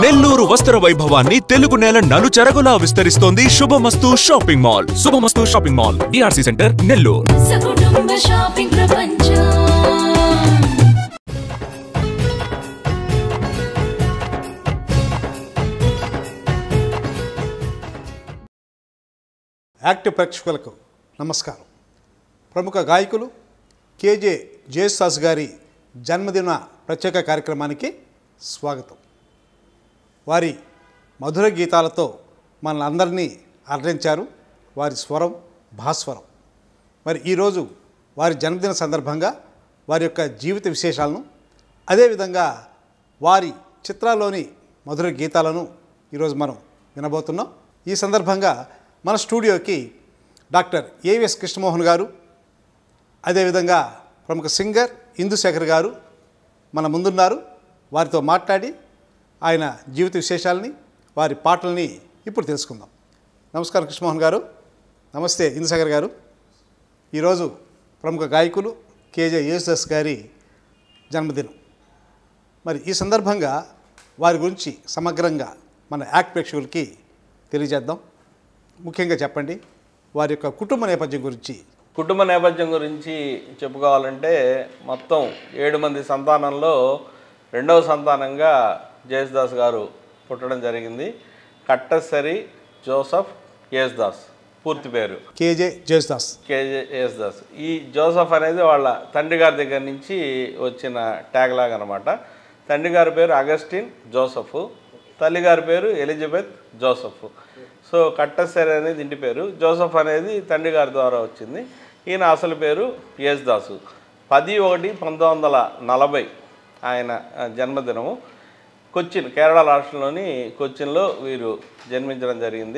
నెల్లూరు వస్త్ర వైభవాన్ని తెలుగు నేల నలుచెరగులా విస్తరిస్తోంది Shubhamastu shopping mall Shubhamastu shopping mall DRC center Nellore సకుటుంబ షాపింగ్ ప్రపంచం యాక్టివ్ ప్రేక్షకులకు నమస్కారం ప్రముఖ గాయకులు కేజే జయశాస్ గారి జన్మదిన ప్రత్యేక కార్యక్రమానికి స్వాగతం వారి మధుర గీతాలతో మనల్ని అందరినీ అలరించారు వారి స్వరం భాస్వరం మరి ఈరోజు వారి జన్మదిన సందర్భంగా వారి యొక్క జీవిత విశేషాలను అదేవిధంగా వారి చిత్రాల్లోని మధుర గీతాలను ఈరోజు మనం వినబోతున్నాం ఈ సందర్భంగా మన స్టూడియోకి డాక్టర్ ఏవిఎస్ కృష్ణమోహన్ గారు అదేవిధంగా ప్రముఖ సింగర్ ఇందుశేఖర్ గారు మన ముందున్నారు వారితో మాట్లాడి ఆయన జీవిత విశేషాలని వారి పాటల్ని ఇప్పుడు తెలుసుకుందాం నమస్కారం కృష్ణమోహన్ గారు నమస్తే ఇందుశేఖర్ గారు ఈరోజు ప్రముఖ గాయకులు కేజే యేసుదాస్ గారి జన్మదినం మరి ఈ సందర్భంగా వారి గురించి సమగ్రంగా మన యాక్ట్ ప్రేక్షకులకి తెలియజేద్దాం ముఖ్యంగా చెప్పండి వారి యొక్క కుటుంబ నేపథ్యం గురించి కుటుంబ నేపథ్యం గురించి చెప్పుకోవాలంటే మొత్తం ఏడు మంది సంతానంలో రెండవ సంతానంగా జయేసుదాస్ గారు పుట్టడం జరిగింది కట్టసరి జోసఫ్ యేసుదాస్ పూర్తి పేరు కేజే జేసుదాస్ కేజే యేసుదాస్ ఈ జోసఫ్ అనేది వాళ్ళ తండ్రి గారి దగ్గర నుంచి వచ్చిన ట్యాగ్ లాగా అనమాట తండ్రి గారి పేరు అగస్టిన్ జోసఫ్ తల్లి గారి పేరు ఎలిజబెత్ జోసఫ్ సో కట్టసరి అనేది ఇంటి పేరు జోసఫ్ అనేది తండ్రి గారి ద్వారా వచ్చింది ఈయన అసలు పేరు యేసుదాసు పది ఒకటి పంతొమ్మిది వందల నలభై ఆయన ఆ, జన్మదినము కొచ్చిన్ కేరళ రాష్ట్రంలోని కొచ్చిన్లో వీరు జన్మించడం జరిగింది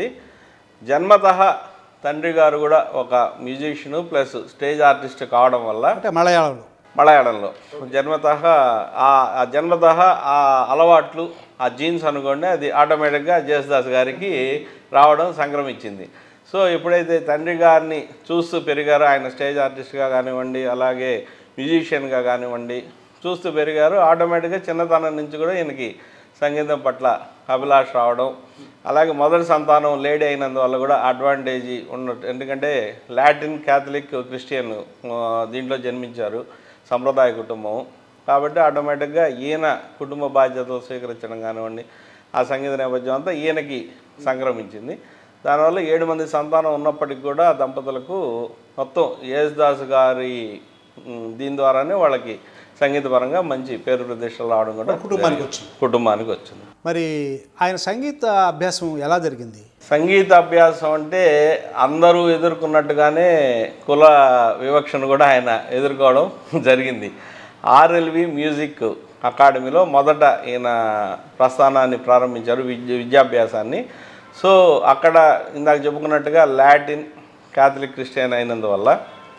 జన్మత తండ్రి గారు కూడా ఒక మ్యూజిషియన్ ప్లస్ స్టేజ్ ఆర్టిస్ట్ కావడం వల్ల అంటే మలయాళంలో మలయాళంలో జన్మత ఆ ఆ జన్మత ఆ అలవాట్లు ఆ జీన్స్ అనుకోండి అది ఆటోమేటిక్గా జేసుదాస్ గారికి రావడం సంక్రమించింది సో ఎప్పుడైతే తండ్రి గారిని చూస్తూ పెరిగారో ఆయన స్టేజ్ ఆర్టిస్ట్గా కానివ్వండి అలాగే మ్యూజిషియన్గా కానివ్వండి చూస్తూ పెరిగారు ఆటోమేటిక్గా చిన్నతనం నుంచి కూడా ఈయనకి సంగీతం పట్ల అభిలాష రావడం అలాగే మొదటి సంతానం లేడీ అయినందువల్ల కూడా అడ్వాంటేజ్ ఉన్నట్టు ఎందుకంటే లాటిన్ క్యాథలిక్ క్రిస్టియన్ ఆ, దీంట్లో జన్మించారు సంప్రదాయ కుటుంబం కాబట్టి ఆటోమేటిక్గా ఈయన కుటుంబ బాధ్యతలు స్వీకరించడం కానివ్వండి ఆ సంగీత నేపథ్యం అంతా ఈయనకి సంక్రమించింది దానివల్ల ఏడు మంది సంతానం ఉన్నప్పటికీ కూడా ఆ దంపతులకు మొత్తం యేసుదాస్ గారి ఉమ్, దీని ద్వారానే వాళ్ళకి సంగీతపరంగా మంచి పేరు ప్రతిష్టలు రావడం కూడా కుటుంబానికి వచ్చింది కుటుంబానికి వచ్చింది మరి ఆయన సంగీత అభ్యాసం ఎలా జరిగింది సంగీత అభ్యాసం అంటే అందరూ ఎదుర్కొన్నట్టుగానే కుల వివక్షను కూడా ఆయన ఎదుర్కోవడం జరిగింది ఆర్ఎల్వి మ్యూజిక్ అకాడమీలో మొదట ఈయన ప్రస్థానాన్ని ప్రారంభించారు విద్య విద్యాభ్యాసాన్ని సో అక్కడ ఇందాక చెప్పుకున్నట్టుగా లాటిన్ క్యాథలిక్ క్రిస్టియన్ అయినందువల్ల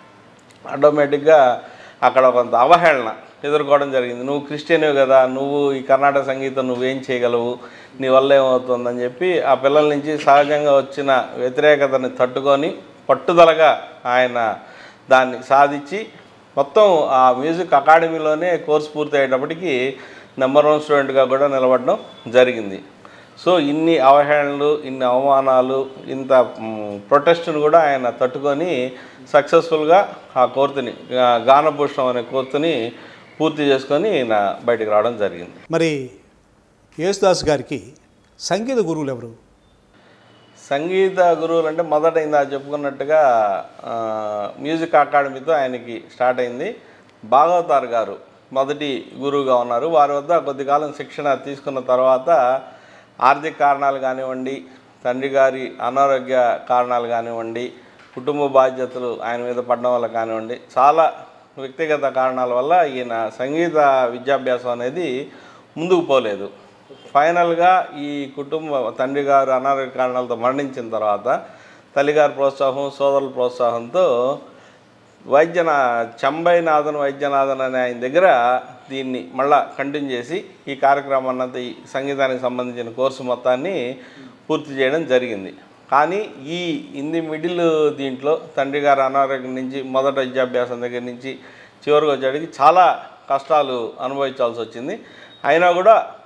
ఆటోమేటిక్గా అక్కడ కొంత అవహేళన ఎదుర్కోవడం జరిగింది నువ్వు క్రిస్టియనే కదా నువ్వు ఈ కర్ణాటక సంగీతం నువ్వేం చేయగలవు నీ వల్ల ఏమవుతుందని చెప్పి ఆ పిల్లల నుంచి సహజంగా వచ్చిన వ్యతిరేకతని తట్టుకొని పట్టుదలగా ఆయన దాన్ని సాధించి మొత్తం ఆ మ్యూజిక్ అకాడమీలోనే కోర్స్ పూర్తయ్యేటప్పటికి నెంబర్ వన్ స్టూడెంట్గా కూడా నిలబడడం జరిగింది సో ఇన్ని అవహేళనలు ఇన్ని అవమానాలు ఇంత ప్రొటెస్ట్ను కూడా ఆయన తట్టుకొని సక్సెస్ఫుల్గా ఆ కోర్టుని గా- గానభూషణం అనే కోర్టుని పూర్తి చేసుకొని ఈయన బయటికి రావడం జరిగింది మరి యేసుదాస్ గారికి సంగీత గురువులు ఎవరు సంగీత గురువులు అంటే మొదట ఇందా చెప్పుకున్నట్టుగా ఆ, మ్యూజిక్ అకాడమీతో ఆయనకి స్టార్ట్ అయింది భాగవతార్ గారు మొదటి గురువుగా ఉన్నారు వారి వద్ద కొద్ది కాలం శిక్షణ తీసుకున్న తర్వాత ఆర్థిక కారణాలు కానివ్వండి తండ్రి గారి అనారోగ్య కారణాలు కానివ్వండి కుటుంబ బాధ్యతలు ఆయన మీద పడడం వల్ల కానివ్వండి చాలా వ్యక్తిగత కారణాల వల్ల ఈయన సంగీత విద్యాభ్యాసం అనేది ముందుకు పోలేదు ఫైనల్గా ఈ కుటుంబ తండ్రి గారు అనారోగ్య కారణాలతో మరణించిన తర్వాత తల్లిగారి ప్రోత్సాహం సోదరుల ప్రోత్సాహంతో వైద్యనా చంబైనాథన్ వైద్యనాథన్ అనే ఆయన దగ్గర దీన్ని మళ్ళా కంటిన్యూ చేసి ఈ కార్యక్రమాన్ని అంతా ఈ సంగీతానికి సంబంధించిన కోర్సు మొత్తాన్ని పూర్తి చేయడం జరిగింది కానీ ఈ ఇన్ మిడిల్ దీంట్లో తండ్రి గారి అనారోగ్యం నుంచి మొదట విద్యాభ్యాసం దగ్గర నుంచి చివరికి వచ్చేటికి చాలా కష్టాలు అనుభవించాల్సి వచ్చింది అయినా కూడా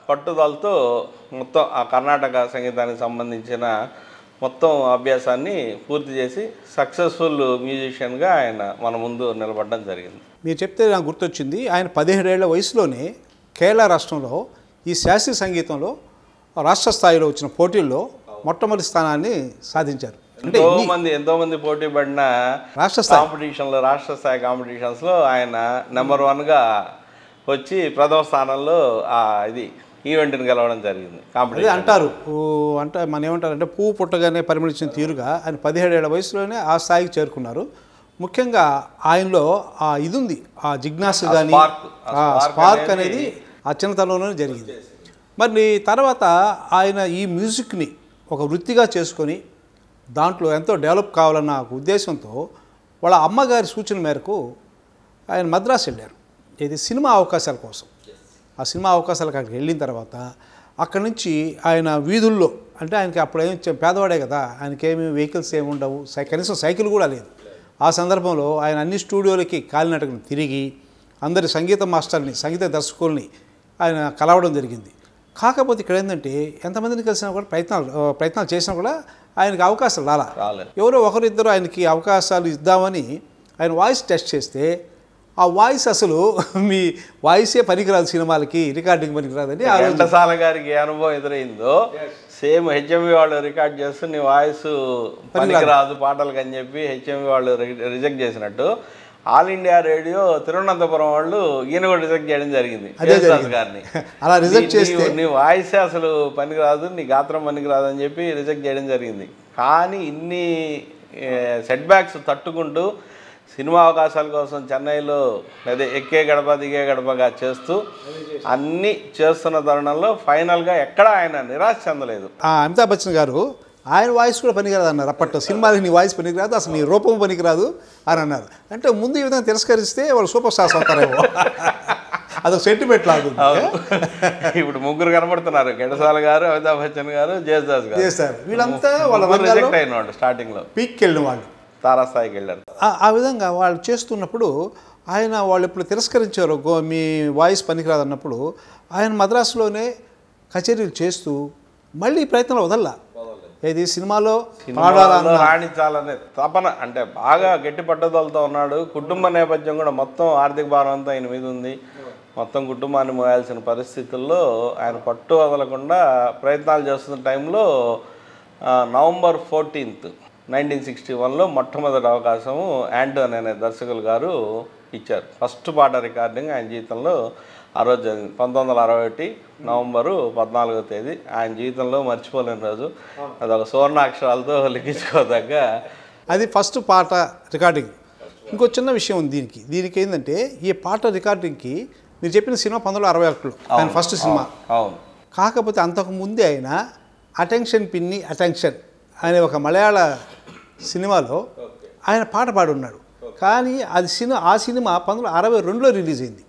పట్టుదలతో మొత్తం ఆ కర్ణాటక సంగీతానికి సంబంధించిన మొత్తం అభ్యాసాన్ని పూర్తి చేసి సక్సెస్ఫుల్ మ్యూజిషియన్గా ఆయన మన ముందు నిలబడడం జరిగింది మీరు చెప్తే నాకు గుర్తొచ్చింది ఆయన పదిహేడేళ్ల వయసులోనే కేరళ రాష్ట్రంలో ఈ శాస్త్రీయ సంగీతంలో రాష్ట్ర స్థాయిలో వచ్చిన పోటీల్లో మొట్టమొదటి స్థానాన్ని సాధించారు అంటే ఎంతో ఇన్ని మంది ఎంతో మంది పోటీ పడిన రాష్ట్ర స్థాయి కాంపిటీషన్లో రాష్ట్ర స్థాయి కాంపిటీషన్స్లో ఆయన నెంబర్ వన్గా వచ్చి ప్రథమ స్థానంలో ఆ ఇది ఈవెంట్ని గెలవడం జరిగింది అదే కాంపిటీషన్ అంటారు ఊ, అంటే మనం ఏమంటారు అంటే పువ్వు పుట్టగానే పరిమళించిన తీరుగా ఆయన పదిహేడేళ్ల వయసులోనే ఆ స్థాయికి చేరుకున్నారు ముఖ్యంగా ఆయనలో ఆ ఇది ఉంది ఆ జిజ్ఞాస కానీ spark, ఆ spark స్పార్క్ అనేది అనేది ఆ చిన్నతనంలోనే జరిగింది మరి తర్వాత ఆయన ఈ మ్యూజిక్ని ఒక వృత్తిగా చేసుకొని దాంట్లో ఎంతో డెవలప్ కావాలన్న ఒక ఉద్దేశంతో వాళ్ళ అమ్మగారి సూచన మేరకు ఆయన మద్రాసు వెళ్ళారు ఇది సినిమా అవకాశాల కోసం ఆ సినిమా అవకాశాలకు అక్కడికి వెళ్ళిన తర్వాత అక్కడి నుంచి ఆయన వీధుల్లో అంటే ఆయనకి అప్పుడు ఏం చె- పేదవాడే కదా ఆయనకి ఏమి వెహికల్స్ ఏమి ఉండవు సై కనీసం సైకిల్ కూడా లేదు ఆ సందర్భంలో ఆయన అన్ని స్టూడియోలకి కాలినటకం తిరిగి అందరి సంగీత మాస్టర్ని సంగీత దర్శకుల్ని ఆయన కలవడం జరిగింది కాకపోతే ఇక్కడ ఏంటంటే ఎంతమందిని కలిసినా కూడా ప్రయత్నాలు ఆ, ప్రయత్నాలు చేసినా కూడా ఆయనకి అవకాశాలు రాలా రాలేదు ఎవరో ఒకరిద్దరు ఆయనకి అవకాశాలు ఇద్దామని ఆయన వాయిస్ టెస్ట్ చేస్తే ఆ వాయిస్ అసలు మీ వాయిసే పనికిరాదు సినిమాలకి రికార్డింగ్ పనికిరాదని ఆ రోజు ఘంటసాల గారికి ఏ అనుభవం ఎదురైందో సేమ్ హెచ్ఎంవి వాళ్ళు రికార్డ్ చేస్తూ నీ వాయిస్ పనికిరాదు పాటలకు అని చెప్పి హెచ్ఎంవి వాళ్ళు రిజెక్ట్ చేసినట్టు ఆల్ ఇండియా రేడియో తిరువనంతపురం వాళ్ళు ఈయన కూడా రిజెక్ట్ చేయడం జరిగింది అదే యేసుదాస్ జరిగింది. గారిని అలా reject నీ- చేస్తే- నీ- నీ వాయిసే అసలు పనికిరాదు నీ గాత్రం పనికిరాదు అని చెప్పి రిజెక్ట్ చేయడం జరిగింది కానీ ఇన్ని సెట్ బ్యాక్స్ తట్టుకుంటూ సినిమా అవకాశాల కోసం చెన్నైలో అదే ఎక్కే గడప దిగే గడపగా చేస్తూ అన్నీ చేస్తున్న తరుణంలో ఫైనల్గా ఎక్కడ ఆయన నిరాశ చెందలేదు ఆ అమితాబ్ బచ్చన్ గారు ఆయన వాయిస్ కూడా పనికిరాదు అన్నారు అప్పట్లో సినిమాలకి నీ వాయిస్ పనికిరాదు అసలు నీ రూపం పనికిరాదు అని అన్నారు అంటే ముందు ఈ విధంగా తిరస్కరిస్తే వాళ్ళు సూపర్ స్టార్స్ అవుతారేమో అదొక సెంటిమెంట్ లాగుంది ఇప్పుడు ముగ్గురు కనబడుతున్నారు ఘంటసాల గారు అమితాబ్ బచ్చన్ గారు జయదాస్ గారు చేశారు వీళ్ళంతా వాళ్ళ ముగ్గురు రంగాల్లో రిజెక్ట్ అయినాడు స్టార్టింగ్లో పీక్కి వెళ్ళిన వాళ్ళు తారాస్థాయికి వెళ్ళారు ఆ- ఆ విధంగా వాళ్ళు చేస్తున్నప్పుడు ఆయన వాళ్ళు ఎప్పుడు తిరస్కరించారో గో మీ వాయిస్ పనికిరాదు అన్నప్పుడు ఆయన మద్రాసులోనే కచేరీలు చేస్తూ మళ్ళీ ఈ ప్రయత్నంలో వదల్లా ఏది సినిమాలో సినిమాలో పాడాలన్న రాణించాలనే తపన అంటే బాగా గట్టి పట్టుదలతో ఉన్నాడు కుటుంబ నేపథ్యం కూడా మొత్తం ఆర్థిక భారం అంతా ఆయన మీద ఉంది మొత్తం కుటుంబాన్ని మోయాల్సిన పరిస్థితుల్లో ఆయన పట్టు వదలకుండా ప్రయత్నాలు చేస్తున్న టైంలో ఆ, నవంబర్ ఫోర్టీన్త్ నైన్టీన్ సిక్స్టీ వన్లో మొట్టమొదటి అవకాశము యాంటోన్ అనే దర్శకులు గారు ఇచ్చారు ఫస్ట్ పాట రికార్డింగ్ ఆయన జీవితంలో ఆ రోజు జరిగింది పంతొమ్మిది వందల అరవై ఒకటి నవంబరు పద్నాలుగో తేదీ ఆయన జీవితంలో మర్చిపోలేని రోజు అదొక సువర్ణాక్షరాలతో లిఖించుకోదగ్గ అది ఫస్ట్ పాట రికార్డింగ్ ఇంకో చిన్న విషయం ఉంది దీనికి దీనికి ఏంటంటే ఈ పాట రికార్డింగ్కి మీరు చెప్పిన సినిమా పంతొమ్మిది వందల అరవై ఒకటిలో ఆయన ఫస్ట్ సినిమా అవును కాకపోతే అంతకు ముందే ఆయన అటెన్షన్ పిన్ని అటెన్షన్ అనే ఒక మలయాళ సినిమాలో ఆయన పాట పాడున్నాడు కానీ అది సినిమా ఆ సినిమా పంతొమ్మిది వందల అరవై రెండులో రిలీజ్ అయింది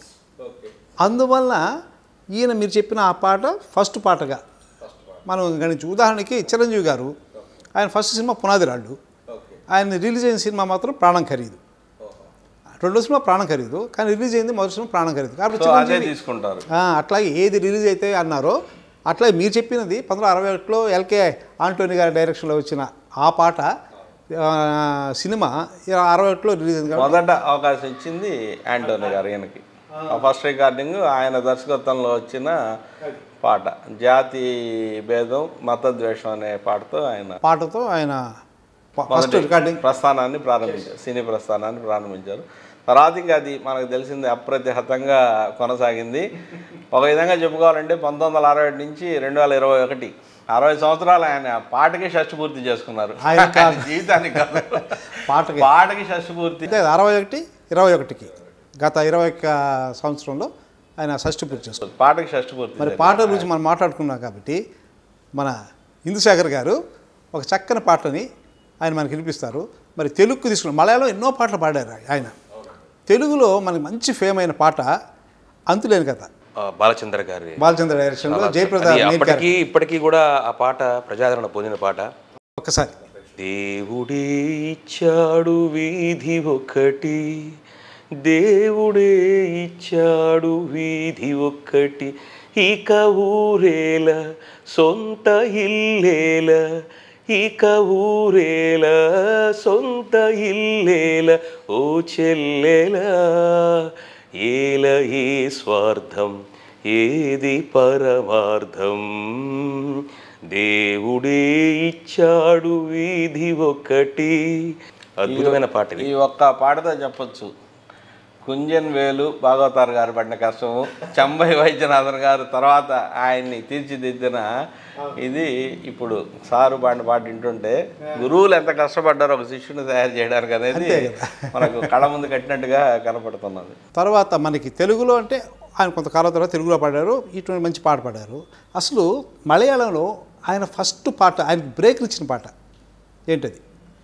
అందువలన ఈయన మీరు చెప్పిన ఆ పాట ఫస్ట్ పాటగా మనం గణించు ఉదాహరణకి చిరంజీవి గారు ఆయన ఫస్ట్ సినిమా పునాది రాళ్ళు ఆయన రిలీజ్ అయిన సినిమా మాత్రం ప్రాణం ఖరీదు రెండో సినిమా ప్రాణం ఖరీదు కానీ రిలీజ్ అయింది మొదటి సినిమా ప్రాణం ఖరీదు కాబట్టి సో అదే చిరంజీవి తీసుకుంటారు ఆ, అట్లాగే ఏది రిలీజ్ అయితే అన్నారో అట్లాగే మీరు చెప్పినది పంతొమ్మిది వందల అరవై ఒకటిలో ఎల్కే ఆంటోనీ గారి డైరెక్షన్లో వచ్చిన ఆ పాట ఆ, సినిమా అరవై ఒకటిలో రిలీజ్ అయింది కాబట్టి మొదట అవకాశం ఇచ్చింది యాంటోనీ గారు ఈయనకి ఆ ఫస్ట్ రికార్డింగ్ ఆయన దర్శకత్వంలో వచ్చిన పాట జాతి భేదం మత ద్వేషం అనే పాటతో ఆయన పాటతో ఆయన ఫస్ట్ మొదటి రికార్డింగ్ ప్రస్థానాన్ని ప్రారంభించారు సినీ ప్రస్థానాన్ని ప్రారంభించారు తర్వాత ఇంకా అది మనకు తెలిసింది అప్రతిహతంగా కొనసాగింది ఒక విధంగా చెప్పుకోవాలంటే పంతొమ్మిది వందల అరవై ఒకటి నుంచి రెండు వేల ఇరవై ఒకటి అరవై సంవత్సరాలు ఆయన పాటకి షష్టి పూర్తి చేసుకున్నారు ఆయన కాదు. ఆయన జీవితానికి కాదు పాటకి పాటకి షష్టి పూర్తి అయితే అరవై ఒకటి ఇరవై ఒకటికి గత ఇరవై ఒక్క సంవత్సరంలో ఆయన షష్టి పూర్తి చేసుకున్నారు పాటకి షష్టి పూర్తి మరి జరిగింది. పాట గురించి మనం మాట్లాడుకున్నాం కాబట్టి మన ఇందుశేఖర్ గారు ఒక చక్కని పాటని ఆయన మనకి వినిపిస్తారు మరి తెలుగుకు తీసుకున్న మలయాళం ఎన్నో పాటలు పాడారు ఆయన తెలుగులో మనకి మంచి ఫేమ్ అయిన పాట అంతులేని కథ ఆ, బాలచంద్ర గారి బాలచంద్ర డైరెక్షన్లో జయప్రద అది మెయిన్ అప్పటికి ఇప్పటికీ కూడా ఆ పాట ప్రజాదరణ పొందిన పాట క్యారెక్టర్. ఒక్కసారి దేవుడే ఇచ్చాడు వీధి ఒకటి దేవుడే ఇచ్చాడు వీధి ఒక్కటి ఇక ఊరేల సొంత ఇల్లేల ఇక ఊరేల సొంత ఇల్లేల ఓ చెల్లెల ఏల ఈ స్వార్థం ఏది పరమార్థం దేవుడే ఇచ్చాడు వీధి ఒకటి అద్భుతమైన పాట ఇది ఈ ఒక్క పాటతో చెప్పొచ్చు కుంజన్ వేలు భాగవతార్ గారు పడిన కష్టము చంబై వైద్యనాథన్ గారు తర్వాత ఆయన్ని తీర్చిదిద్దిన ఇది ఇప్పుడు సారు పాడిన పాట వింటుంటే గురువులు ఎంత కష్టపడ్డారో ఒక శిష్యుని తయారు చేయడానికి అనేది మనకు కళ ముందు కట్టినట్టుగా కనపడుతున్నది తర్వాత మనకి తెలుగులో అంటే ఆయన కొంతకాలం తర్వాత తెలుగులో పాడారు ఇటువంటి మంచి పాట పాడారు అసలు మలయాళంలో ఆయన ఫస్ట్ పాట ఆయనకి బ్రేక్ ఇచ్చిన పాట ఏంటది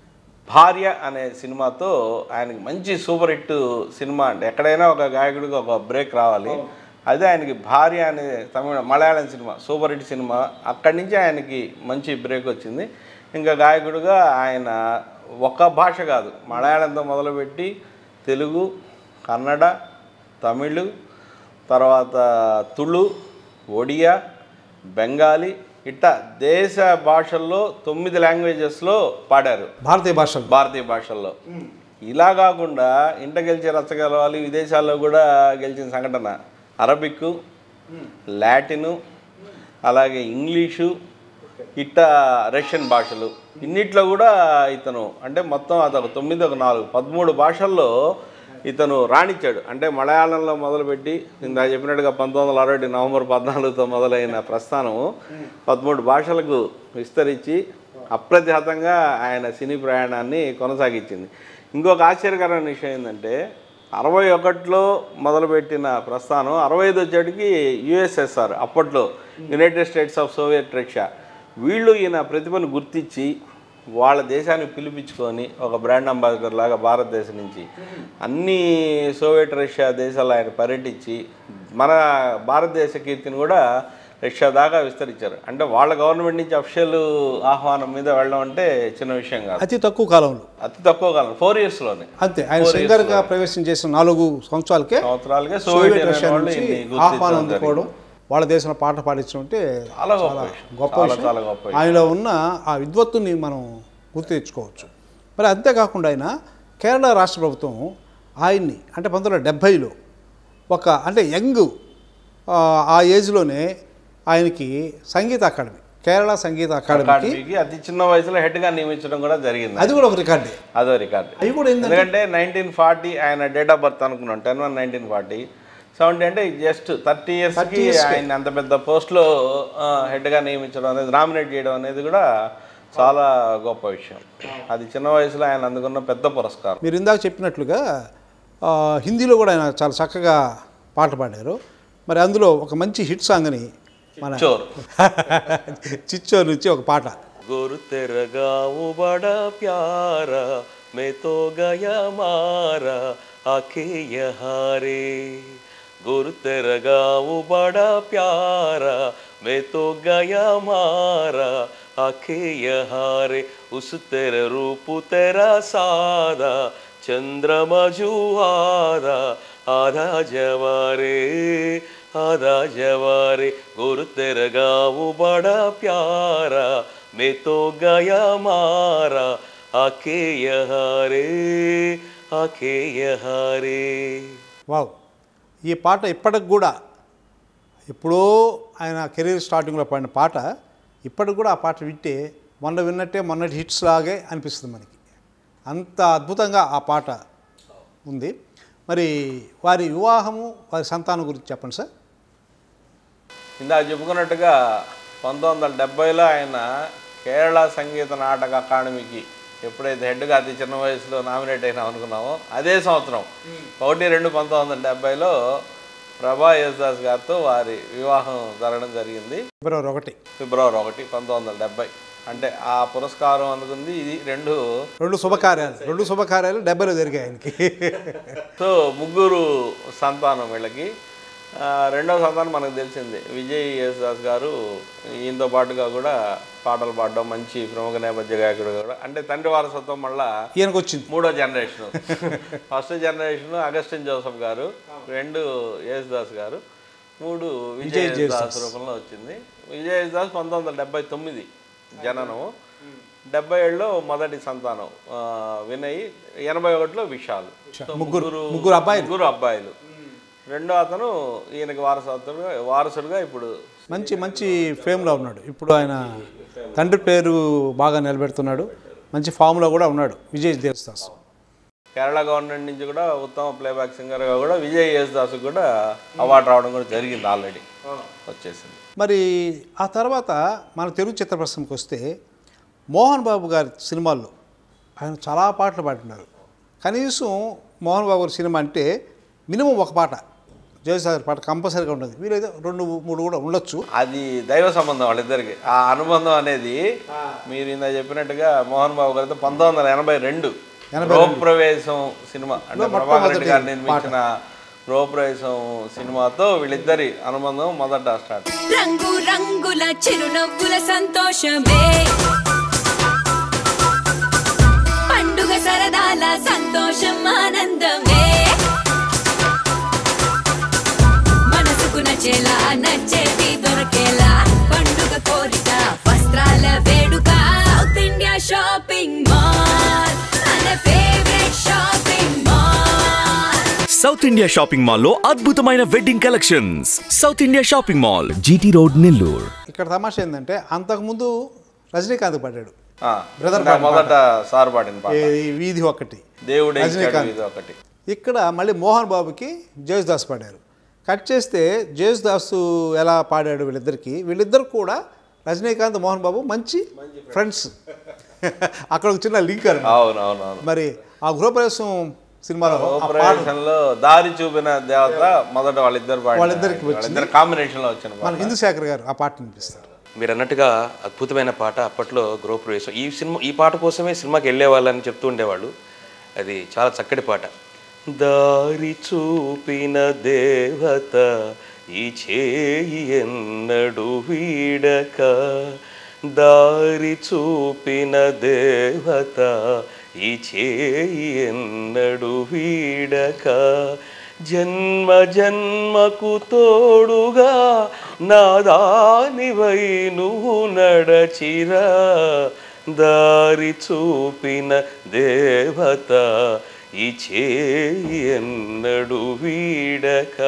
భార్య అనే సినిమాతో ఆయనకి మంచి సూపర్ హిట్ సినిమా అంటే ఎక్కడైనా ఒక గాయకుడికి ఒక బ్రేక్ రావాలి అదే ఆయనకి భార్య అనే తమిళ మలయాళం సినిమా సూపర్ హిట్ సినిమా అక్కడి నుంచి ఆయనకి మంచి బ్రేక్ వచ్చింది ఇంకా గాయకుడిగా ఆయన ఒక్క భాష కాదు మలయాళంతో మొదలుపెట్టి తెలుగు కన్నడ తమిళ్ తర్వాత తుళు ఒడియా బెంగాలీ ఇట్ట దేశ భాషల్లో తొమ్మిది లాంగ్వేజెస్లో పాడారు భారతీయ భాషలో భారతీయ భాషల్లో ఇలా కాకుండా ఇంట గెలిచి రచ్చగలవాలి విదేశాల్లో కూడా గెలిచిన సంఘటన అరబిక్ లాటిను అలాగే ఇంగ్లీషు ఇట్ట రష్యన్ భాషలు ఇన్నిట్లో కూడా ఇతను అంటే మొత్తం అదొక తొమ్మిది ఒక నాలుగు పదమూడు భాషల్లో ఇతను రాణించాడు అంటే మలయాళంలో మొదలుపెట్టి ఇందా చెప్పినట్టుగా పంతొమ్మిది వందల అరవై నవంబర్ పద్నాలుగుతో మొదలైన ప్రస్థానము పదమూడు భాషలకు విస్తరించి అప్రతిహతంగా ఆయన సినీ ప్రయాణాన్ని కొనసాగించింది ఇంకొక ఆశ్చర్యకరమైన విషయం ఏంటంటే అరవై ఒకటిలో మొదలుపెట్టిన ప్రస్థానం అరవై ఐదు వచ్చేటికి యుఎస్ఎస్ఆర్ అప్పట్లో United States of Soviet Russia వీళ్ళు ఈయన ప్రతిభను గుర్తించి వాళ్ళ దేశాన్ని పిలిపించుకొని ఒక బ్రాండ్ అంబాసిడర్ లాగా భారతదేశం నుంచి అన్ని సోవియట్ రష్యా దేశాలు ఆయన పర్యటించి మన భారతదేశ కీర్తిని కూడా రష్యా దాకా విస్తరించారు అంటే వాళ్ళ గవర్నమెంట్ నుంచి అఫిషియల్ ఆహ్వానం మీద వెళ్ళడం అంటే చిన్న విషయం కాదు అతి తక్కువ కాలంలో అతి తక్కువ కాలం ఫోర్ ఇయర్స్లోనే అంతే ఆయన సింగర్గా ప్రవేశం చేసిన నాలుగు సంవత్సరాలకే సంవత్సరాలుగా సోవియట్ సోవియట్ రష్యా వాళ్ళు నుంచి ఇన్ని ఆహ్వానం గుర్తించడం అందుకోవడం వాళ్ళ దేశంలో పాట పాడించడం అంటే చాలా గొప్ప విషయం. గొప్ప చాలా విషయం చాలా గొప్ప విషయం. ఆయనలో ఉన్న ఆ విద్వత్తుని మనం గుర్తు తెచ్చుకోవచ్చు మరి అంతేకాకుండా ఆయన కేరళ రాష్ట్ర ప్రభుత్వం ఆయన్ని అంటే పంతొమ్మిది వందల డెబ్భైలో ఒక అంటే యంగ్ ఆ, ఆ ఏజ్లోనే ఆయనకి సంగీత అకాడమీ కేరళ సంగీత అకాడమీకి అకాడమీకి అతి చిన్న వయసులో హెడ్ గా నియమించడం కూడా జరిగింది అది కూడా ఒక రికార్డే అదో రికార్డు అవి కూడా ఏంటంటే ఎందుకంటే నైన్టీన్ ఫార్టీ ఆయన డేట్ ఆఫ్ బర్త్ అనుకున్నాం ten one nineteen forty seventy అంటే జస్ట్ థర్టీ ఇయర్స్కి ఆయన అంత పెద్ద పోస్ట్లో హెడ్గా నియమించడం అనేది నామినేట్ చేయడం అనేది కూడా చాలా గొప్ప విషయం అది చిన్న వయసులో ఆయన అందుకున్న పెద్ద పురస్కారం మీరు ఇందాక చెప్పినట్లుగా ఆ, హిందీలో కూడా ఆయన చాలా చక్కగా పాట పాడారు మరి అందులో ఒక మంచి హిట్ సాంగ్ని మన చోర్ చిచ్చోర్ నుంచి ఒక పాట गुरु तेरा गाँव बड़ा प्यारा मैं तो गया मारा आके यहाँ रे गुरु तेरा गाँव बड़ा प्यारा मैं तो गया मारा आके यहाँ रे उस तेरे रूप तेरा सादा चंद्रमा जुआरा आधा जवारे आधा जवारे गुरु तेरा गाँव बड़ा प्यारा मैं तो गया मारा आके यहाँ रे आके यहाँ रे వావ్ ఈ పాట ఇప్పటికి కూడా ఎప్పుడో ఆయన కెరీర్ స్టార్టింగ్లో పాడిన పాట ఇప్పటికి కూడా ఆ పాట వింటే మొన్న విన్నట్టే మొన్నటి హిట్స్ లాగే అనిపిస్తుంది మనకి అంత అద్భుతంగా ఆ పాట ఉంది మరి వారి వివాహము వారి సంతానం గురించి చెప్పండి సార్ ఇందాక చెప్పుకున్నట్టుగా పంతొమ్మిది వందల డెబ్బైలో ఆయన కేరళ సంగీత నాటక అకాడమీకి ఎప్పుడైతే హెడ్గా అతి చిన్న వయసులో నామినేట్ అయినా అనుకున్నామో అదే సంవత్సరం ఒకటి రెండు పంతొమ్మిది వందల డెబ్బైలో ప్రభా యేసుదాస్ గారితో వారి వివాహం జరగడం జరిగింది ఫిబ్రవరి ఒకటి ఫిబ్రవరి ఒకటి పంతొమ్మిది వందల డెబ్బై అంటే ఆ పురస్కారం అందుకుంది ఇది రెండు రెండు శుభకార్యాలు రెండు శుభకార్యాలు డెబ్బైలో జరిగాయి ఆయనకి సో ముగ్గురు సంతానం వీళ్ళకి ఆ, రెండవ సంతానం మనకు తెలిసిందే విజయ్ యేసుదాస్ గారు ఈయనతో పాటుగా కూడా పాటలు పాడడం మంచి ప్రముఖ నేపథ్య గాయకుడు కూడా అంటే తండ్రి వారసత్వం మళ్ళా ఈయనకు వచ్చింది మూడో generation first generation Augustine Joseph గారు రెండు యేసుదాస్ గారు మూడు విజయ్ విజయ్ దాస్ జేసుదాస్. రూపంలో వచ్చింది విజయ్ దాస్ పంతొమ్మిది వందల డెబ్బై తొమ్మిది జననం డెబ్బై ఏడులో మొదటి సంతానం ఆ, వినయ్ ఎనభై ఒకటిలో విశాల్ సో ముగ్గురు- ముగ్గురు అబ్బాయిలు. ముగ్గురు అబ్బాయిలు రెండో అతను ఈయనకి వారసత్వంగా వారసుడుగా ఇప్పుడు మంచి మంచి ఫేమ్లో ఉన్నాడు ఇప్పుడు ఆయన తండ్రి పేరు బాగా నిలబెడుతున్నాడు మంచి ఫామ్లో కూడా ఉన్నాడు విజయ్ దేవదాస్ కేరళ గవర్నమెంట్ నుంచి కూడా ఉత్తమ ప్లేబ్యాక్ సింగర్గా కూడా విజయ్ యేసుదాస్ కూడా అవార్డు రావడం కూడా జరిగింది ఆల్రెడీ వచ్చేసింది మరి ఆ తర్వాత మన తెలుగు చిత్ర పరిశ్రమకు వస్తే మోహన్ బాబు గారి సినిమాల్లో ఆయన చాలా పాటలు పాడుతున్నారు కనీసం మోహన్ బాబు గారి సినిమా అంటే మినిమం ఒక పాట జయసాగర్ పాట కంపల్సరీగా ఉంటుంది వీలైతే రెండు మూడు కూడా ఉండొచ్చు అది దైవ సంబంధం వాళ్ళిద్దరికి ఆ అనుబంధం అనేది మీరు ఇందా చెప్పినట్టుగా మోహన్ బాబు గారితో పంతొమ్మిది వందల ఎనభై రెండు గృహప్రవేశం సినిమా అంటే ప్రభాకర్ రెడ్డి గారు నిర్మించిన గృహప్రవేశం సినిమాతో వీళ్ళిద్దరి అనుబంధం మొదట స్టార్ట్ రంగు రంగుల చిరునవ్వుల సంతోషమే పండుగ సరదాల సంతోషం ఆనందమే మనసుకు నచ్చేలా నచ్చేది దొరకేలా పండుగ కోరిక వస్త్రాల వేడుక సౌత్ ఇండియా షాపింగ్ మాల్ మన favourite shopping mall South India shopping mall లో అద్భుతమైన wedding collections South India shopping mall GT road Nellore ఇక్కడ తమాషా ఏంటంటే అంతకుముందు రజనీకాంత్ పాడాడు ఆ, Brother ఇంకా మొదట సార్ పాడిన పాట ఈ వీధి ఒకటి దేవుడే ఇచ్చాడు రజనీకాంత్. ఇది ఒకటి ఇక్కడ మళ్ళీ మోహన్ బాబుకి జయేసుదాస్ పాడారు కట్ చేస్తే జయేసుదాస్ ఎలా పాడాడు వీళ్ళిద్దరికి వీళ్ళిద్దరు కూడా రజనీకాంత్ మోహన్ బాబు మంచి ఫ్రెండ్స్ అక్కడ ఒక చిన్న లింక్ అని అవును అవును అవును మరి ఆ గృహప్రవేశం సినిమాలో ఆ పాట ప్రవేశంలో దారి చూపిన దేవత మొదట వాళ్ళిద్దరు పాడిన- వాళ్ళిద్దరికి వచ్చింది. వాళ్ళిద్దరు కాంబినేషన్ లో వచ్చిన మన పాట ఇందుశేఖర్ గారు ఆ పాట వినిపిస్తారు మీరు అన్నట్టుగా అద్భుతమైన పాట అప్పట్లో గృహప్రవేశం ఈ సినిమా ఈ పాట కోసమే సినిమాకి వెళ్ళే వాళ్ళని చెప్తూ ఉండేవాళ్ళు అది చాలా చక్కటి పాట దారి చూపిన దేవత ఈ చేయి ఎన్నడు వీడక దారి చూపిన దేవత ఈ చేయి ఎన్నడు వీడక జన్మ జన్మకు తోడుగా నాదానివై నువ్వు నడచిరా దారి చూపిన దేవత ఈ చేయి ఎన్నడు వీడక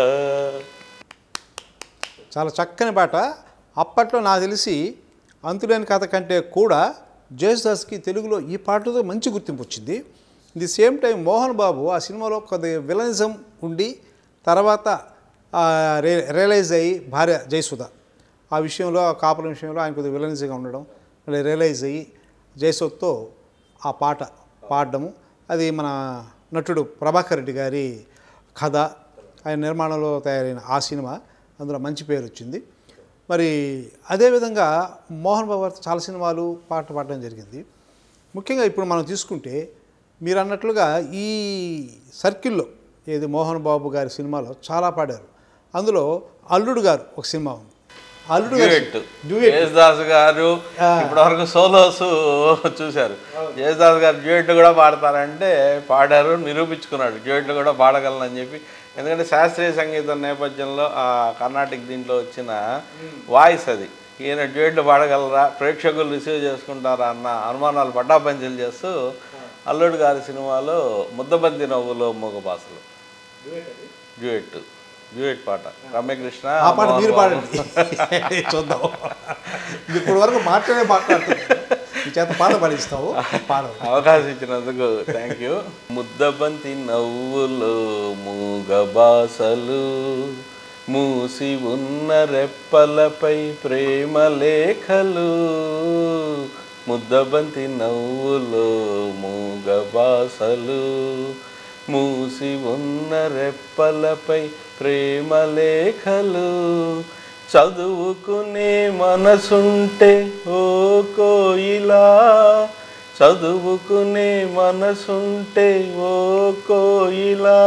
చాలా చక్కని పాట అప్పట్లో నాకు తెలిసి అంతులేని కథ కంటే కూడా జయసుదాస్కి తెలుగులో ఈ పాటతో మంచి గుర్తింపు వచ్చింది the same time Mohan Babu ఆ సినిమాలో కొద్ది విలనిజం ఉండి తర్వాత ఆ, రే రియలైజ్ అయ్యి భార్య జయసుధ ఆ విషయంలో ఆ కాపుల విషయంలో ఆయన కొద్దిగా విలనిజంగా ఉండడం మళ్ళీ రియలైజ్ అయ్యి జయసుధతో ఆ పాట పాడడము అది మన నటుడు ప్రభాకర్ రెడ్డి గారి కథ ఆయన నిర్మాణంలో తయారైన ఆ సినిమా అందులో మంచి పేరు వచ్చింది మరి అదేవిధంగా మోహన్ బాబు గారితో చాలా సినిమాలు పాటలు పాడడం జరిగింది ముఖ్యంగా ఇప్పుడు మనం తీసుకుంటే మీరు అన్నట్లుగా ఈ సర్కిల్లో ఏది మోహన్ బాబు గారి సినిమాలో చాలా పాడారు అందులో అల్లుడు గారు ఒక సినిమా ఉంది అల్లుడు గారు డ్యూయెట్ యేసుదాస్ గారు ఇప్పటి వరకు సోలోస్ చూశారు యేసుదాస్ గారు డ్యూయెట్ కూడా పాడతారంటే పాడారు నిరూపించుకున్నాడు డ్యూయెట్లు కూడా పాడగలనని చెప్పి ఎందుకంటే శాస్త్రీయ సంగీతం నేపథ్యంలో ఆ కర్ణాటిక్ దీంట్లో వచ్చిన వాయిస్ అది ఈయన డ్యూయెట్లు పాడగలరా ప్రేక్షకులు రిసీవ్ చేసుకుంటారా అన్న అనుమానాలు పడ్డాపంచలు చేస్తూ అల్లుడు గారి సినిమాలో ముద్దబంతి నవ్వులో మూగబాసలు డ్యూయెట్ డ్యూయెట్ పాట రమ్యకృష్ణ ఆ పాట మోహన్ మీరు బాబు. పాడండి చూద్దాం ఇది ఇప్పటి వరకు మాట్లాడే మాట్లాడుతుంది ఈ చేత పాట పాడిస్తావు పాడవు అవకాశం ఇచ్చినందుకు థ్యాంక్ యూ ముద్దబంతి నవ్వులు మూగ బాసలు మూసి ఉన్న రెప్పలపై ప్రేమ లేఖలు ముద్దబంతి నవ్వులు మూగ బాసలు మూసి ఉన్న రెప్పలపై ప్రేమ లేఖలు చదువుకునే మనసుంటే ఓ కోయిలా చదువుకునే మనసుంటే ఓ కోయిలా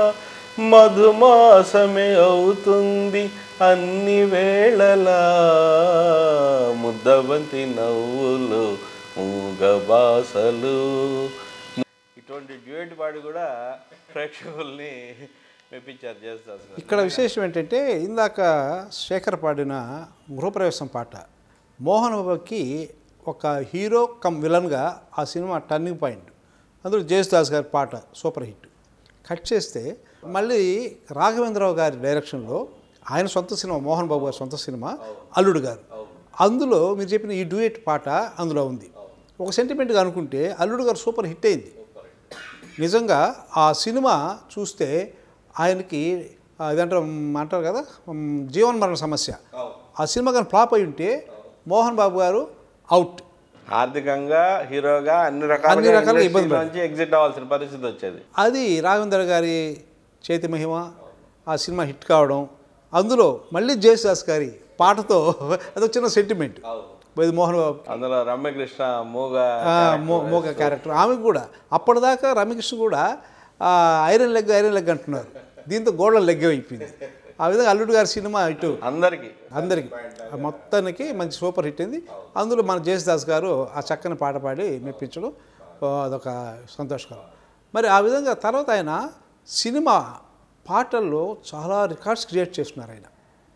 మధుమాసమే అవుతుంది అన్ని వేళలా ముద్దబంతి నవ్వులు మూగబాసలు ఇటువంటి డ్యూయట్ పాడి కూడా ప్రేక్షకుల్ని మెప్పించారు జేసుదాస్ గారు ఇక్కడ విశేషం ఏంటంటే ఇందాక శేఖర్ పాడిన గృహప్రవేశం పాట మోహన్ బాబుకి ఒక హీరో కమ్ విలన్గా ఆ సినిమా టర్నింగ్ పాయింట్ అందులో జేసుదాస్ గారి పాట సూపర్ హిట్ కట్ చేస్తే మళ్ళీ రాఘవేంద్రరావు గారి డైరెక్షన్లో ఆయన సొంత సినిమా మోహన్ బాబు గారి సొంత సినిమా అల్లుడు గారు అందులో మీరు చెప్పిన ఈ డూయట్ పాట అందులో ఉంది ఒక సెంటిమెంట్గా అనుకుంటే అల్లుడు గారు సూపర్ హిట్ అయింది నిజంగా ఆ సినిమా చూస్తే ఆయనకి ఇదంటారు అంటారు కదా మ్, జీవన మరణ సమస్య ఆ సినిమా కానీ ఫ్లాప్ అయి ఉంటే మోహన్ బాబు గారు అవుట్ ఆర్థికంగా హీరోగా అన్ని అన్ని రకాలుగా రకాలుగా ఇండస్ట్రీ ఇబ్బంది నుంచి ఎగ్జిట్ అవ్వాల్సిన పరిస్థితి వచ్చేది అది రాఘవేంద్ర గారి చేతి మహిమ ఆ సినిమా హిట్ కావడం అందులో మళ్ళీ జయసుదాస్ గారి పాటతో అదొక చిన్న సెంటిమెంట్ ఇది మోహన్ బాబు అందులో రమ్యకృష్ణ మూగ ఆ, మో మోగ క్యారెక్టర్ ఆమెకు కూడా అప్పటిదాకా రమ్యకృష్ణ కూడా ఆ, ఐరన్ లెగ్ ఐరన్ లెగ్ అంటున్నారు దీంతో గోడల లెగ్ అయిపోయింది ఆ విధంగా అల్లుడు గారి సినిమా ఇటు అందరికి అందరికి ఆ మొత్తానికి మంచి సూపర్ హిట్ అయింది అందులో మన జేసుదాస్ గారు ఆ చక్కని పాట పాడి మెప్పించడం ఆ, అదొక సంతోషకరం మరి ఆ విధంగా తర్వాత ఆయన సినిమా పాటల్లో చాలా రికార్డ్స్ క్రియేట్ చేస్తున్నారు ఆయన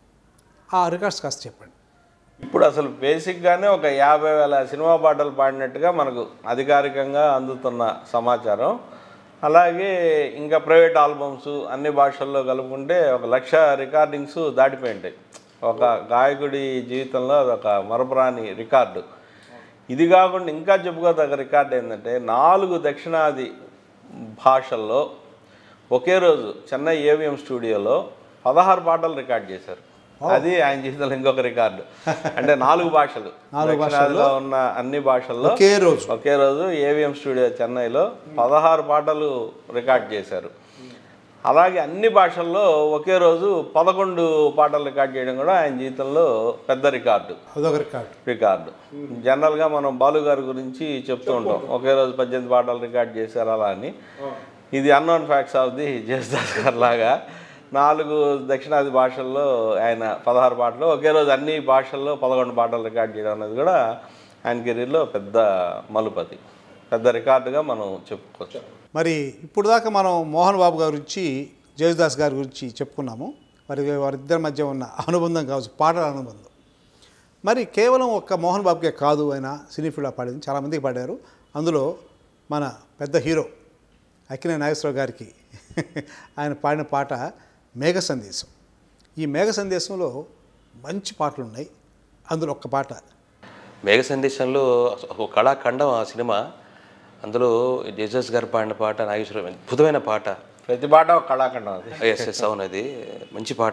ఆ రికార్డ్స్ కాస్త చెప్పండి ఇప్పుడు అసలు బేసిక్గానే ఒక యాభై వేల సినిమా పాటలు పాడినట్టుగా మనకు అధికారికంగా అందుతున్న సమాచారం అలాగే ఇంకా ప్రైవేట్ ఆల్బమ్స్ అన్ని భాషల్లో కలుపుకుంటే ఒక లక్ష రికార్డింగ్స్ దాటిపోయి ఉంటాయి ఒక గాయకుడి జీవితంలో అదొక మరపురాని రికార్డు ఇది కాకుండా ఇంకా చెప్పుకోదగ్గ రికార్డు ఏంటంటే నాలుగు దక్షిణాది భాషల్లో ఒకే రోజు చెన్నై ఏవిఎం స్టూడియోలో పదహారు పాటలు రికార్డ్ చేశారు అది ఆయన జీవితంలో ఇంకొక రికార్డు అంటే నాలుగు భాషలు నాలుగు దక్షిణాదిలో ఉన్న అన్ని భాషల్లో ఒకే రోజు ఒకే రోజు ఏవిఎం స్టూడియో చెన్నైలో పదహారు పాటలు రికార్డ్ చేశారు అలాగే అన్ని భాషల్లో ఒకే రోజు పదకొండు పాటలు రికార్డ్ చేయడం కూడా ఆయన జీవితంలో పెద్ద రికార్డు అదొక రికార్డు రికార్డు జనరల్గా మనం బాలు గారి గురించి చెప్తూ ఉంటాం ఒకే రోజు పద్దెనిమిది పాటలు రికార్డ్ చేశారు అలా అని ఇది unknown facts of the Jayasudas గారు లాగా నాలుగు దక్షిణాది భాషల్లో ఆయన పదహారు పాటలు ఒకే రోజు అన్ని భాషల్లో పదకొండు పాటలు రికార్డ్ చేయడం అనేది కూడా ఆయన కెరీర్లో పెద్ద మలుపతి పెద్ద రికార్డుగా మనం చెప్పుకోవచ్చు మరి ఇప్పుడు దాకా మనం మోహన్ బాబు గారి గురించి జయసుదాస్ గారి గురించి చెప్పుకున్నాము మరి వారిద్దరి మధ్య ఉన్న అనుబంధం కావచ్చు పాటల అనుబంధం మరి కేవలం ఒక్క మోహన్ బాబుకే కాదు ఆయన సినీ ఫీల్డ్లో పాడింది చాలామందికి పాడారు అందులో మన పెద్ద హీరో అక్కినే నాగేశ్వరరావు గారికి ఆయన పాడిన పాట మేఘ సందేశం ఈ మేఘ సందేశంలో మంచి పాటలు ఉన్నాయి అందులో ఒక్క పాట మేఘ సందేశంలో ఒక కళాఖండం ఆ సినిమా అందులో జేసస్ గారు పాడిన పాట నాగేశ్వరం అద్భుతమైన పాట ప్రతి పాట ఒక కళాఖండం అది ఎస్ ఎస్ అవును అది మంచి పాట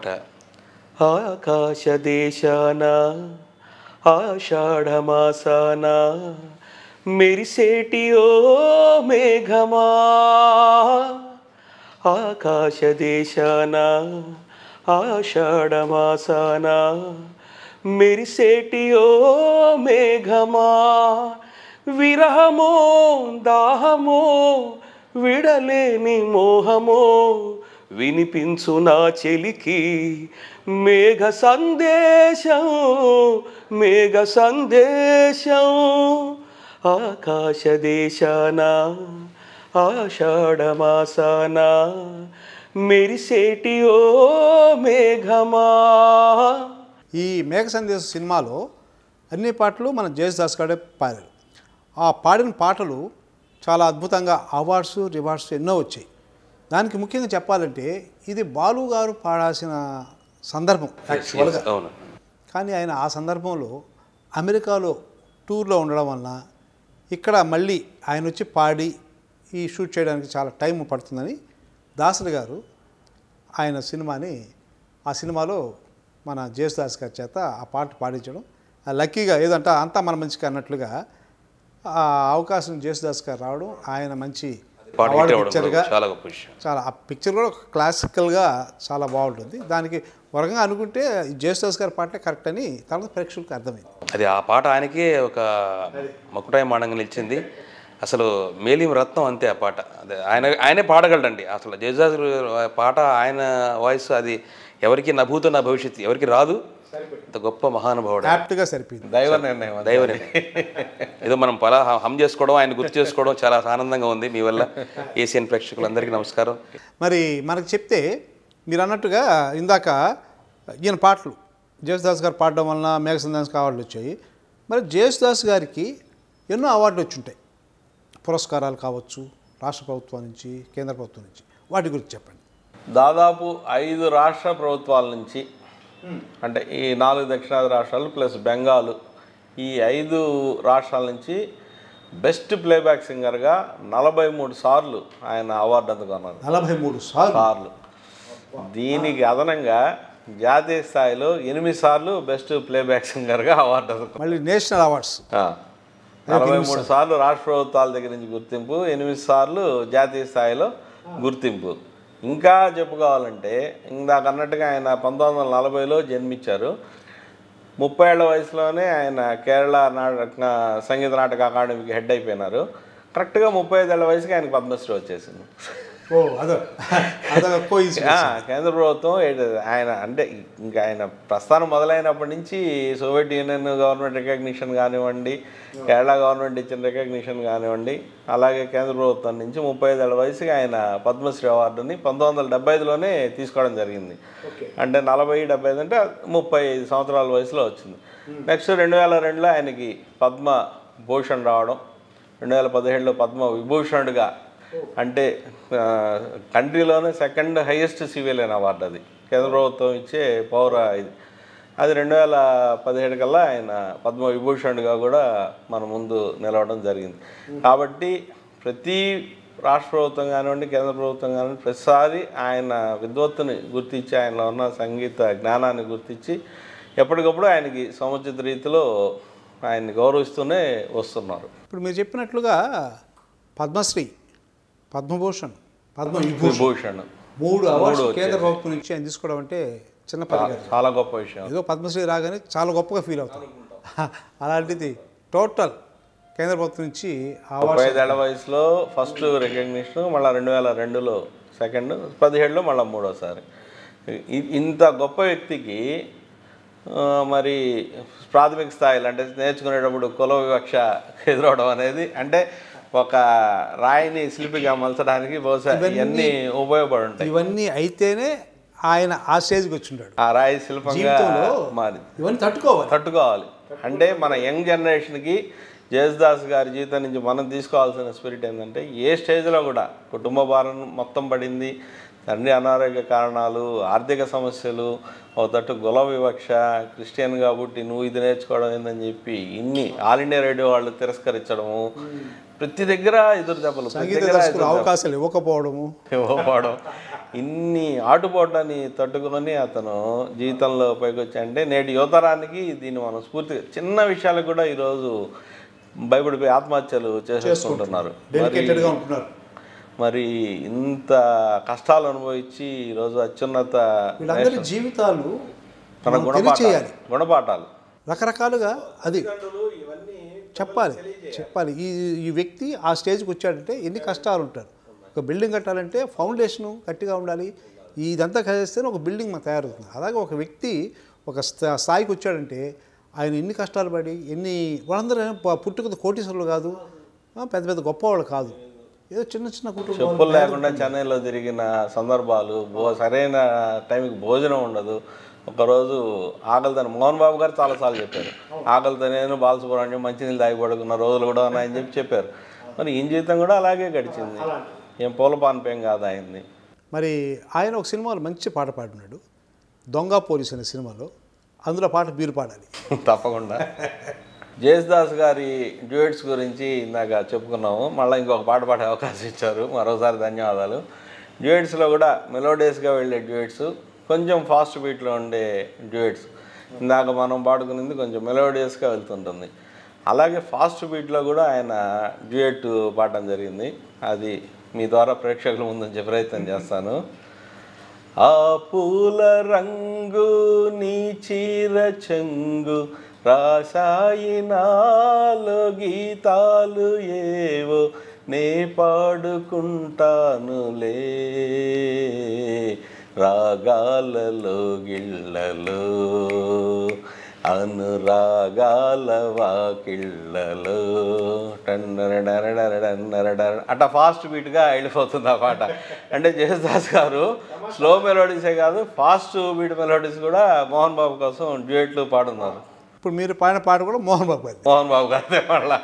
ఆకాశ దేశాన ఆషాఢమాసాన మెరిసేటి ఓ మేఘమా ఆకాశ దేశాన ఆషాఢమాసాన మెరిసేటి ఓ మేఘమా విరహమో దాహమో విడలేని మోహమో వినిపించు నా చెలికి మేఘ సందేశం మేఘ సందేశం ఆకాశ దేశాన ఆషాఢమాసాన మెరిసేటి ఓ మేఘమా ఈ మేఘ సందేశం సినిమాలో అన్ని పాటలు మన జయసుదాస్ గారే పాడారు ఆ పాడిన పాటలు చాలా అద్భుతంగా అవార్డ్స్ రివార్డ్స్ ఎన్నో వచ్చాయి దానికి ముఖ్యంగా చెప్పాలంటే ఇది బాలు గారు పాడాల్సిన సందర్భం యాక్చువల్గా అవును కానీ ఆయన ఆ సందర్భంలో అమెరికాలో టూర్లో ఉండడం వలన ఇక్కడ మళ్ళీ ఆయన వచ్చి పాడి ఈ షూట్ చేయడానికి చాలా టైం పడుతుందని దాసరి గారు ఆయన సినిమాని ఆ సినిమాలో మన జేసుదాస్ గారి చేత ఆ పాట పాడించడం ఆ లక్కీగా ఏదంటే అంతా మన మంచిగా అన్నట్లుగా ఆ అవకాశం జేసుదాస్ గారు రావడం ఆయన మంచి పాట అవార్డు హిట్ అవ్వడం పిక్చర్గా కూడా చాలా గొప్ప విషయం చాలా ఆ పిక్చర్ కూడా ఒక క్లాసికల్గా చాలా బాగుంటుంది దానికి వరంగా అనుకుంటే ఈ జేసుదాస్ గారి పాటలే కరెక్ట్ అని తర్వాత ప్రేక్షకులకు అర్థమైంది అది ఆ పాట ఆయనకి ఒక మకుటాయమానంగా నిలిచింది అసలు మేలిం రత్నం అంతే ఆ పాట అదే ఆయన ఆయనే పాడగలడండి అసలు జయజాజ్ పాట ఆయన వాయిస్ అది ఎవరికి నా భూతో నా భవిష్యత్తు ఎవరికి రాదు అంత గొప్ప మహానుభావుడు యాప్ట్గా సరిపోయింది దైవ నిర్ణయం అది. దైవనే ఏదో మనం పలా హమ్ చేసుకోవడం ఆయన గుర్తు చేసుకోవడం చాలా ఆనందంగా ఉంది మీ వల్ల ఏసియన్ ప్రేక్షకులందరికీ నమస్కారం మరి మనకు చెప్తే మీరు అన్నట్టుగా ఇందాక ఈయన పాటలు జేసుదాస్ గారు పాడడం వలన మేఘ సందేశ్ అవార్డులు వచ్చాయి మరి జేసుదాస్ గారికి ఎన్నో అవార్డులు వచ్చి ఉంటాయి పురస్కారాలు కావచ్చు రాష్ట్ర ప్రభుత్వం నుంచి కేంద్ర ప్రభుత్వం నుంచి వాటి గురించి చెప్పండి దాదాపు ఐదు రాష్ట్ర ప్రభుత్వాల నుంచి అంటే ఈ నాలుగు దక్షిణాది రాష్ట్రాలు ప్లస్ బెంగాల్ ఈ ఐదు రాష్ట్రాల నుంచి బెస్ట్ ప్లేబ్యాక్ సింగర్గా నలభై మూడు సార్లు ఆయన అవార్డు అందుకున్నారు నలభై మూడు సార్లు సార్లు దీనికి అదనంగా జాతీయ స్థాయిలో ఎనిమిది సార్లు బెస్ట్ ప్లేబ్యాక్ సింగర్గా అవార్డు అందుకున్నారు మళ్ళీ నేషనల్ అవార్డ్స్ ఆ. నలభై మూడు సార్లు రాష్ట్ర ప్రభుత్వాల దగ్గర నుంచి గుర్తింపు ఎనిమిది సార్లు జాతీయ స్థాయిలో గుర్తింపు ఇంకా చెప్పుకోవాలంటే ఇందాక అన్నట్టుగా ఆయన పంతొమ్మిది వందల నలభైలో జన్మించారు ముప్పై ఏళ్ల వయసులోనే ఆయన కేరళ నాటక సంగీత నాటక అకాడమీకి హెడ్ అయిపోయినారు కరెక్ట్గా ముప్పై ఐదేళ్ల వయసుకి ఆయనకు పద్మశ్రీ వచ్చేసింది ఓ అదో అదో కోయిన్సిడెన్స్. ఆ, కేంద్ర ప్రభుత్వం ఏ- ఆయన అంటే ఇంకా ఆయన ప్రస్థానం మొదలైనప్పటి నుంచి సోవియట్ యూనియన్ గవర్నమెంట్ రికగ్నిషన్ కానివ్వండి కేరళ గవర్నమెంట్ ఇచ్చిన రికగ్నిషన్ కానివ్వండి అలాగే కేంద్ర ప్రభుత్వం నుంచి ముప్పై ఐదేళ్ల వయసుకి ఆయన పద్మశ్రీ అవార్డుని పంతొమ్మిది వందల డెబ్బై ఐదులోనే తీసుకోవడం జరిగింది అంటే నలభై డెబ్బై ఐదు అంటే ముప్పై ఐదు సంవత్సరాల వయసులో వచ్చింది నెక్స్ట్ రెండు వేల రెండులో ఆయనకి పద్మ భూషణ్ రావడం రెండు వేల పదిహేడులో పద్మ విభూషణుడిగా అంటే ఆ, కంట్రీలోనే సెకండ్ హైయెస్ట్ సివిలియన్ అవార్డు అది కేంద్ర ప్రభుత్వం ఇచ్చే పౌర ఇది అది రెండు వేల పదిహేడు కల్లా ఆయన పద్మ విభూషణుడిగా కూడా మన ముందు నిలవడం జరిగింది కాబట్టి ప్రతి రాష్ట్ర ప్రభుత్వం కానివ్వండి కేంద్ర ప్రభుత్వం కానివ్వండి ప్రతిసారి ఆయన విద్వత్తుని గుర్తించి ఆయనలో ఉన్న సంగీత జ్ఞానాన్ని గుర్తించి ఎప్పటికప్పుడు ఆయనకి సముచిత రీతిలో ఆయన్ని గౌరవిస్తూనే వస్తున్నారు ఇప్పుడు మీరు చెప్పినట్లుగా పద్మశ్రీ పద్మభూషణ్ పద్మ విభూషణ్ విభూషణ్ మూడు అవార్డ్స్ మూడు కేంద్ర ప్రభుత్వం నుంచి ఆయన తీసుకోవడం అంటే చిన్న పని కాదు చాలా గొప్ప విషయం ఏదో పద్మశ్రీ రాగానే చాలా గొప్పగా ఫీల్ అవుతాం అలాంటిది టోటల్ కేంద్ర ప్రభుత్వం నుంచి ఆ ముప్పై అవార్డ్స్ ఐదేళ్ల వయసులో ఫస్ట్ రికగ్నిషన్ మళ్ళీ రెండు వేల రెండులో సెకండ్ పదిహేడులో మళ్ళీ మూడోసారి ఇ- ఇంత గొప్ప వ్యక్తికి ఆ, మరి ప్రాథమిక స్థాయిలో అంటే నేర్చుకునేటప్పుడు కుల వివక్ష ఎదురవడం అనేది అంటే ఒక రాయిని శిల్పిగా మలచడానికి బహుశా ఇవన్నీ ఉపయోగపడి ఉంటాయి ఇవన్నీ అయితేనే ఆయన ఆ స్టేజ్కి వచ్చిండాడు ఆ రాయి శిల్పంగా జీవితంలో మారింది ఇవన్నీ తట్టుకోవాలి తట్టుకోవాలి అంటే మన యంగ్ జనరేషన్కి జయసుదాస్ గారి జీవితం నుంచి మనం తీసుకోవాల్సిన స్పిరిట్ ఏంటంటే ఏ స్టేజ్లో కూడా కుటుంబ భారం మొత్తం పడింది తండ్రి అనారోగ్య కారణాలు ఆర్థిక సమస్యలు ఒక తట్టు గుల వివక్ష క్రిస్టియన్ కాబట్టి నువ్వు ఇది నేర్చుకోవడం ఏందని చెప్పి ఇన్ని ఆల్ ఇండియా రేడియో వాళ్ళు తిరస్కరించడము ప్రతి దగ్గర ఎదురు దెబ్బలు ప్రతి సంగీత దగ్గర దర్శకులు ఎదురు అవకాశాలు ఇవ్వకపోవడము ఇవ్వకపోవడం ఇన్ని ఆటుపోటాన్ని తట్టుకొని అతను జీవితంలో పైకి వచ్చాయంటే నేటి యువతరానికి దీన్ని మనం స్ఫూర్తిగా చిన్న విషయాలకు కూడా ఈరోజు భయపడిపోయి ఆత్మహత్యలు చేసేసుకుంటున్నారు డెలికేటెడ్గా ఉంటున్నారు మరి ఇంత కష్టాలు అనుభవించి ఈరోజు అత్యున్నత వీళ్ళందరి జీవితాలు తన మనం గుణపాఠాలు తెలియచేయాలి గుణపాఠాలు రకరకాలుగా అది చెప్పాలి చెప్పాలి ఈ ఈ వ్యక్తి ఆ స్టేజ్కి వచ్చాడంటే ఎన్ని కష్టాలు ఉంటారు ఒక బిల్డింగ్ కట్టాలంటే ఫౌండేషను గట్టిగా ఉండాలి ఇదంతా కలిస్తేనే ఒక బిల్డింగ్ మనకు తయారవుతుంది అలాగే ఒక వ్యక్తి ఒక స్థా- స్థాయికి వచ్చాడంటే ఆయన ఎన్ని కష్టాలు పడి ఎన్ని వాళ్ళందరూ ఏం ప- పుట్టుకతో కోటీశ్వరులు కాదు ఆ, పెద్ద పెద్ద గొప్పవాళ్ళు కాదు ఏదో చిన్న చిన్న కుటుంబాలు చెప్పులు లేకుండా చెన్నైలో తిరిగిన సందర్భాలు భో సరైన టైంకి భోజనం ఉండదు ఒకరోజు ఆకలితోనే మోహన్ బాబు గారు చాలాసార్లు చెప్పారు ఆకలితో నేను బాలసుబ్రహ్మణ్యం మంచినీళ్ళు తాగి పడుకున్న రోజులు కూడా ఉన్నాయని చెప్పి చెప్పారు మరి ఈయన జీవితం కూడా అలాగే గడిచింది ఏం పూల పాన్పేం కాదు ఆయన్ని మరి ఆయన ఒక సినిమాలో మంచి పాట పాడినాడు దొంగ పోలీస్ అనే సినిమాలో అందులో పాట మీరు పాడాలి తప్పకుండా జేసుదాస్ గారి డ్యూయట్స్ గురించి ఇందాక చెప్పుకున్నాము మళ్ళీ ఇంకొక పాట పాడే అవకాశం ఇచ్చారు మరోసారి ధన్యవాదాలు డ్యూయట్స్లో కూడా మెలోడియస్గా వెళ్ళే డ్యూయట్స్ కొంచెం ఫాస్ట్ బీట్లో ఉండే డ్యూయట్స్ ఇందాక మనం పాడుకునేది కొంచెం మెలోడియస్గా వెళ్తుంటుంది అలాగే ఫాస్ట్ బీట్లో కూడా ఆయన డ్యూయట్ పాడడం జరిగింది అది మీ ద్వారా ప్రేక్షకుల ముందుంచే ప్రయత్నం చేస్తాను ఆ పూల రంగు నీ చీర చెంగు రాశాయి నాలో గీతాలు ఏవో నే పాడుకుంటానులే రాగాలలో గిళ్ళలో అనురాగాల వాకిళ్ళలో టన్నరడరడరడన్నరడర అట్లా ఫాస్ట్ బీట్గా వెళ్ళిపోతుంది ఆ పాట అంటే జయదాస్ గారు స్లో మెలోడీసే కాదు ఫాస్ట్ బీట్ మెలోడీస్ కూడా మోహన్ బాబు కోసం డ్యూయట్లు పాడున్నారు ఇప్పుడు మీరు పాడిన పాట కూడా మోహన్ బాబు గారి మోహన్ బాబు గారిదే మళ్ళా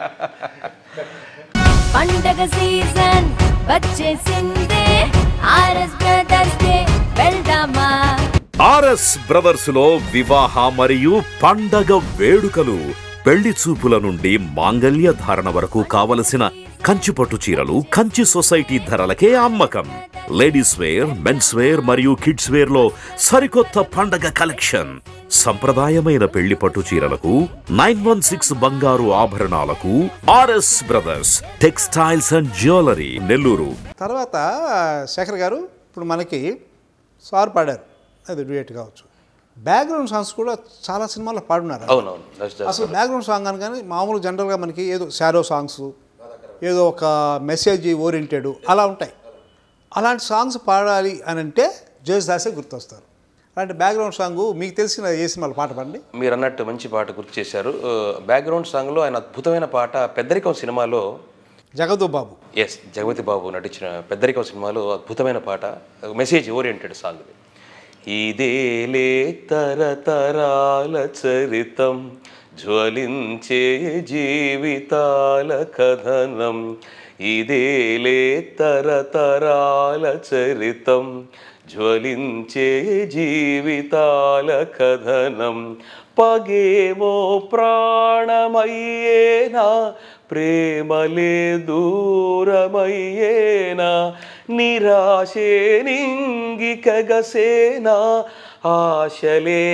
పండగ సీజన్ వచ్చేసిందే ఆర్ఎస్ బ్రదర్స్ డే వెళ్దామా ఆర్ఎస్ బ్రదర్స్ లో వివాహ మరియు పండగ వేడుకలు పెళ్లి చూపుల నుండి మాంగళ్య ధారణ వరకు కావలసిన కంచి పట్టు చీరలు కంచి సొసైటీ ధరలకే అమ్మకం లేడీస్ వేర్ మెన్స్ వేర్ మరియు కిడ్స్ వేర్ లో సరికొత్త పండగ కలెక్షన్ సంప్రదాయమైన పెళ్లి పట్టు చీరలకు నైన్ వన్ సిక్స్ బంగారు ఆభరణాలకు RS brothers textiles and jewellery Nellore తర్వాత శేఖర్ గారు ఇప్పుడు మనకి సార్ పాడారు అది డ్యూయట్ కావచ్చు బ్యాక్గ్రౌండ్ సాంగ్స్ కూడా చాలా సినిమాల్లో పాడున్నారు అవునవును that's- that's అసలు బ్యాక్గ్రౌండ్ సాంగ్ అని కానీ మామూలు జనరల్గా మనకి ఏదో షాడో సాంగ్స్ ఏదో ఒక మెసేజ్ ఓరియంటెడ్ అలా ఉంటాయి అలాంటి సాంగ్స్ పాడాలి అని అంటే జయదాసే గుర్తొస్తారు అలాంటి బ్యాక్గ్రౌండ్ సాంగ్ మీకు తెలిసిన ఏ సినిమాలో పాట పాడండి మీరు అన్నట్టు మంచి పాట గుర్తు చేశారు బ్యాక్గ్రౌండ్ సాంగ్లో ఆయన అద్భుతమైన పాట పెద్దరికం సినిమాలో జగదు బాబు ఎస్ జగపతి బాబు నటించిన పెద్దరికం సినిమాలో అద్భుతమైన పాట మెసేజ్ ఓరియంటెడ్ సాంగ్ ఇది ఇదేలే తరతరాల చరితం జ్వలించే జీవితాల కథనం ఇదేలే తరతరాల చరితం జ్వలించే జీవితాల కథనం పగేమో ప్రాణమయ్యేనా ప్రేమలే దూరమయ్యేనా నిరాశే నింగికగసేనా ఆశలే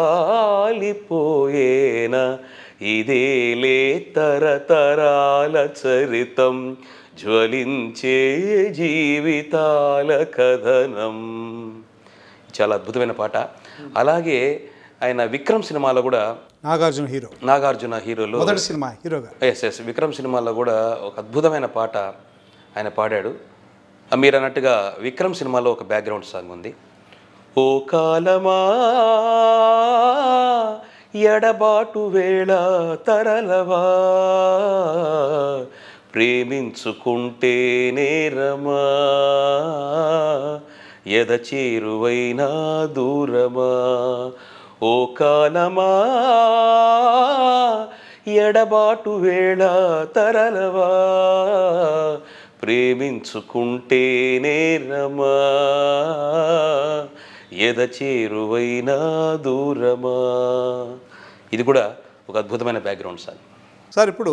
రాలిపోయేనా ఇదేలే తరతరాల చరితం జ్వలించే జీవితాల కథనం చాలా అద్భుతమైన పాట అలాగే ఆయన విక్రమ్ సినిమాలో కూడా నాగార్జున హీరో నాగార్జున హీరోలో మొదటి సినిమా హీరోగా ఎస్ ఎస్ విక్రమ్ సినిమాలో కూడా ఒక అద్భుతమైన పాట ఆయన పాడాడు ఆ మీరు అన్నట్టుగా విక్రమ్ సినిమాలో ఒక బ్యాక్గ్రౌండ్ సాంగ్ ఉంది ఓ కాలమా ఎడబాటు వేళ తరలవా ప్రేమించుకుంటే నేరమా ఎద చేరువైనా దూరమా ఓ కాలమా ఎడబాటు వేళ తరలవా ప్రేమించుకుంటే నేరమా ఎద చేరువైనా దూరమా ఇది కూడా ఒక అద్భుతమైన బ్యాక్గ్రౌండ్ సాంగ్ సార్ ఇప్పుడు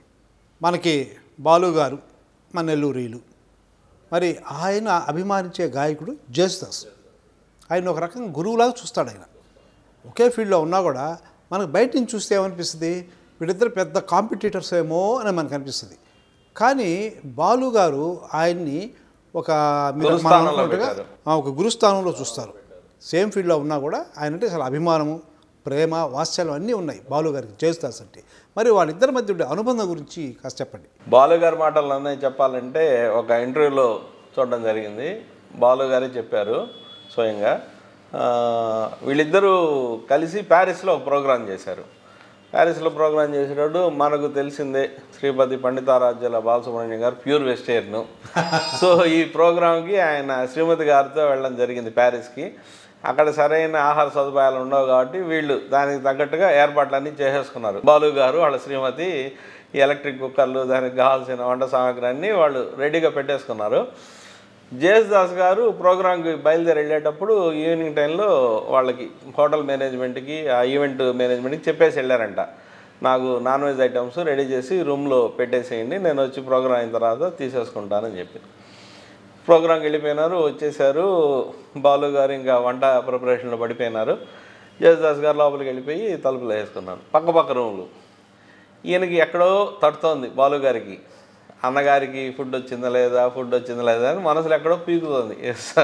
మనకి బాలు గారు మన నెల్లూరీలు మరి ఆయన అభిమానించే గాయకుడు జేసుదాస్ ఆయన ఒక రకంగా గురువులాగా చూస్తాడు ఆయన ఒకే ఫీల్డ్లో ఉన్నా కూడా మనకు బయట నుంచి చూస్తే ఏమనిపిస్తుంది వీళ్ళిద్దరు పెద్ద కాంపిటీటర్స్ ఏమో అని మనకు అనిపిస్తుంది కానీ బాలు గారు ఆయన్ని ఒక మీరు మనం గురుస్థానంలో అనుకున్నట్టుగా, పెట్టారు. ఆ, ఒక గురుస్థానంలో చూస్తారు సేమ్ ఫీల్డ్లో ఉన్నా కూడా ఆయన అంటే చాలా అభిమానము ప్రేమ వాత్సల్యం అన్నీ ఉన్నాయి బాలు గారికి జయసుదాస్ అంటే మరి వాళ్ళిద్దరి మధ్య ఉండే అనుబంధం గురించి కాస్త చెప్పండి బాలు గారి మాటలు అన్నీ చెప్పాలంటే ఒక ఇంటర్వ్యూలో చూడడం జరిగింది బాలు గారే చెప్పారు స్వయంగా ఆ, వీళ్ళిద్దరూ కలిసి ప్యారిస్లో ఒక ప్రోగ్రాం చేశారు ప్యారిస్లో ప్రోగ్రాం చేసేటప్పుడు మనకు తెలిసిందే శ్రీపతి పండితారాజ్యాల బాలసుబ్రహ్మణ్యం గారు ప్యూర్ వెజిటేరియన్ సో ఈ ప్రోగ్రాంకి ఆయన శ్రీమతి గారితో వెళ్ళడం జరిగింది ప్యారిస్కి అక్కడ సరైన ఆహార సదుపాయాలు ఉండవు కాబట్టి వీళ్ళు దానికి తగ్గట్టుగా ఏర్పాట్లన్నీ చేసేసుకున్నారు బాలు గారు వాళ్ళ శ్రీమతి ఈ ఎలక్ట్రిక్ కుక్కర్లు దానికి కావాల్సిన వంట సామాగ్రి అన్నీ వాళ్ళు రెడీగా పెట్టేసుకున్నారు జేఎస్ దాస్ గారు ప్రోగ్రాంకి బయలుదేరి వెళ్ళేటప్పుడు ఈవినింగ్ టైంలో వాళ్ళకి హోటల్ మేనేజ్మెంట్కి ఆ ఈవెంట్ మేనేజ్మెంట్కి చెప్పేసి వెళ్ళారంట నాకు నాన్ వెజ్ ఐటమ్స్ రెడీ చేసి రూమ్లో పెట్టేసేయండి నేను వచ్చి ప్రోగ్రాం అయిన తర్వాత తీసేసుకుంటానని చెప్పి ప్రోగ్రాంకి వెళ్ళిపోయినారు వచ్చేసారు బాలు గారు ఇంకా వంట ప్రిపరేషన్లో పడిపోయినారు జయదాస్ గారు లోపలికి వెళ్ళిపోయి తలుపులు వేసుకున్నారు పక్క పక్క రూములు ఈయనకి ఎక్కడో తడుతోంది బాలు గారికి అన్నగారికి ఫుడ్ వచ్చిందా లేదా ఫుడ్ వచ్చిందా లేదా అని మనసులో ఎక్కడో పీకుతుంది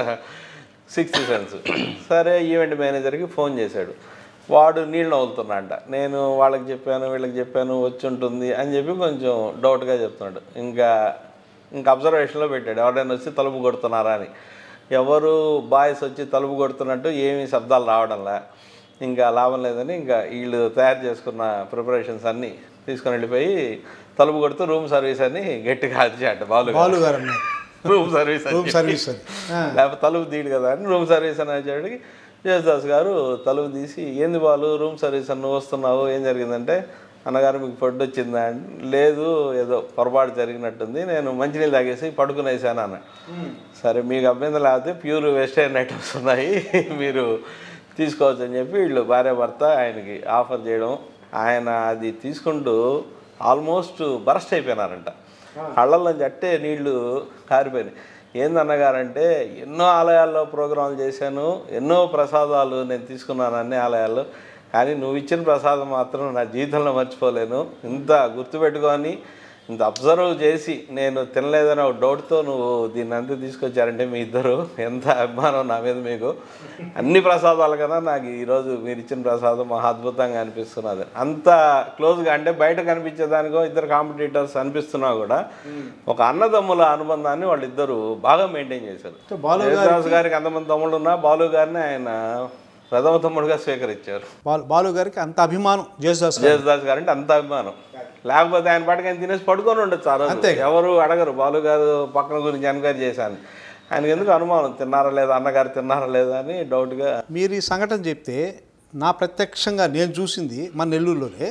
సిక్స్త్ సెన్స్ సరే ఈవెంట్ మేనేజర్కి ఫోన్ చేశాడు వాడు నీళ్ళు నవ్వుతున్నాడంట నేను వాళ్ళకి చెప్పాను వీళ్ళకి చెప్పాను వచ్చి ఉంటుంది అని చెప్పి కొంచెం డౌట్గా చెప్తున్నాడు ఇంకా ఇంకా అబ్జర్వేషన్లో పెట్టాడు ఎవరైనా వచ్చి తలుపు కొడుతున్నారా అని ఎవరు బాయ్స్ వచ్చి తలుపు కొడుతున్నట్టు ఏమీ శబ్దాలు రావడంలే ఇంకా లాభం లేదని ఇంకా వీళ్ళు తయారు చేసుకున్న ప్రిపరేషన్స్ అన్నీ తీసుకొని వెళ్ళిపోయి తలుపు కొడుతూ రూమ్ సర్వీస్ అని గట్టిగా అరిచాడు బాలు బాలు గారు అన్నారు రూమ్ సర్వీస్ అని రూమ్ చెప్పి. సర్వీస్ అని ఆ. లేకపోతే తలుపు తీయడు కదా అని రూమ్ సర్వీస్ అని వచ్చేటికి జయదాస్ గారు తలుపు తీసి ఏంది బాలు రూమ్ సర్వీస్ అని నువ్వు వస్తున్నావు ఏం జరిగిందంటే అన్నగారు మీకు ఫుడ్ వచ్చిందా అని లేదు ఏదో పొరపాటు జరిగినట్టుంది నేను మంచినీళ్ళు తాగేసి పడుకునేసాను అన్న సరే మీకు అభ్యంతరం లేకపోతే ప్యూర్ వెస్టర్న్ ఐటమ్స్ ఉన్నాయి మీరు తీసుకోవచ్చు అని చెప్పి వీళ్ళు భార్య భర్త ఆయనకి ఆఫర్ చేయడం ఆయన అది తీసుకుంటూ ఆల్మోస్ట్ బరస్ట్ అయిపోయినారంట కళ్ళల్లోంచి అట్టే నీళ్లు కారిపోయినాయి ఏందన్నగారంటే ఎన్నో ఆలయాల్లో ప్రోగ్రాంలు చేశాను ఎన్నో ప్రసాదాలు నేను తీసుకున్నాను అన్ని ఆలయాల్లో కానీ నువ్వు ఇచ్చిన ప్రసాదం మాత్రం నా జీవితంలో మర్చిపోలేను ఇంత గుర్తుపెట్టుకొని ఇంత అబ్జర్వ్ చేసి నేను తినలేదని ఒక డౌట్తో నువ్వు దీన్ని అంతా తీసుకొచ్చారంటే మీ ఇద్దరు ఎంత అభిమానం నా మీద మీకు అన్ని ప్రసాదాల కన్నా నాకు ఈరోజు మీరు ఇచ్చిన ప్రసాదం మహా అద్భుతంగా అనిపిస్తున్నది అంత క్లోజ్గా అంటే బయట కనిపించేదానికో ఇద్దరు కాంపిటీటర్స్ అనిపిస్తున్నా కూడా ఒక అన్నదమ్ముల అనుబంధాన్ని వాళ్ళిద్దరూ బాగా మెయింటైన్ చేశారు అంటే బాలు యేసుదాస్ గారికి అంతమంది తమ్ముళ్ళు ఉన్నా బాలు గారిని ఆయన ప్రథమ తమ్ముడుగా స్వీకరించారు బాలు బాలు గారికి అంత అభిమానం జేసుదాస్ గారు జయదాస్ గారు అంటే అంత అభిమానం లేకపోతే ఆయన పాటికి ఆయన తినేసి పడుకొని ఉండొచ్చు ఆ రోజు అంతే. ఎవరు అడగరు బాలు గారు పక్కన గురించి ఎంక్వైరీ చేశాను ఆయనకి ఎందుకు అనుమానం తిన్నారా లేదా అన్నగారు తిన్నారా లేదా అని డౌట్గా మీరు ఈ సంఘటన చెప్తే నా ప్రత్యక్షంగా నేను చూసింది మన నెల్లూరులోనే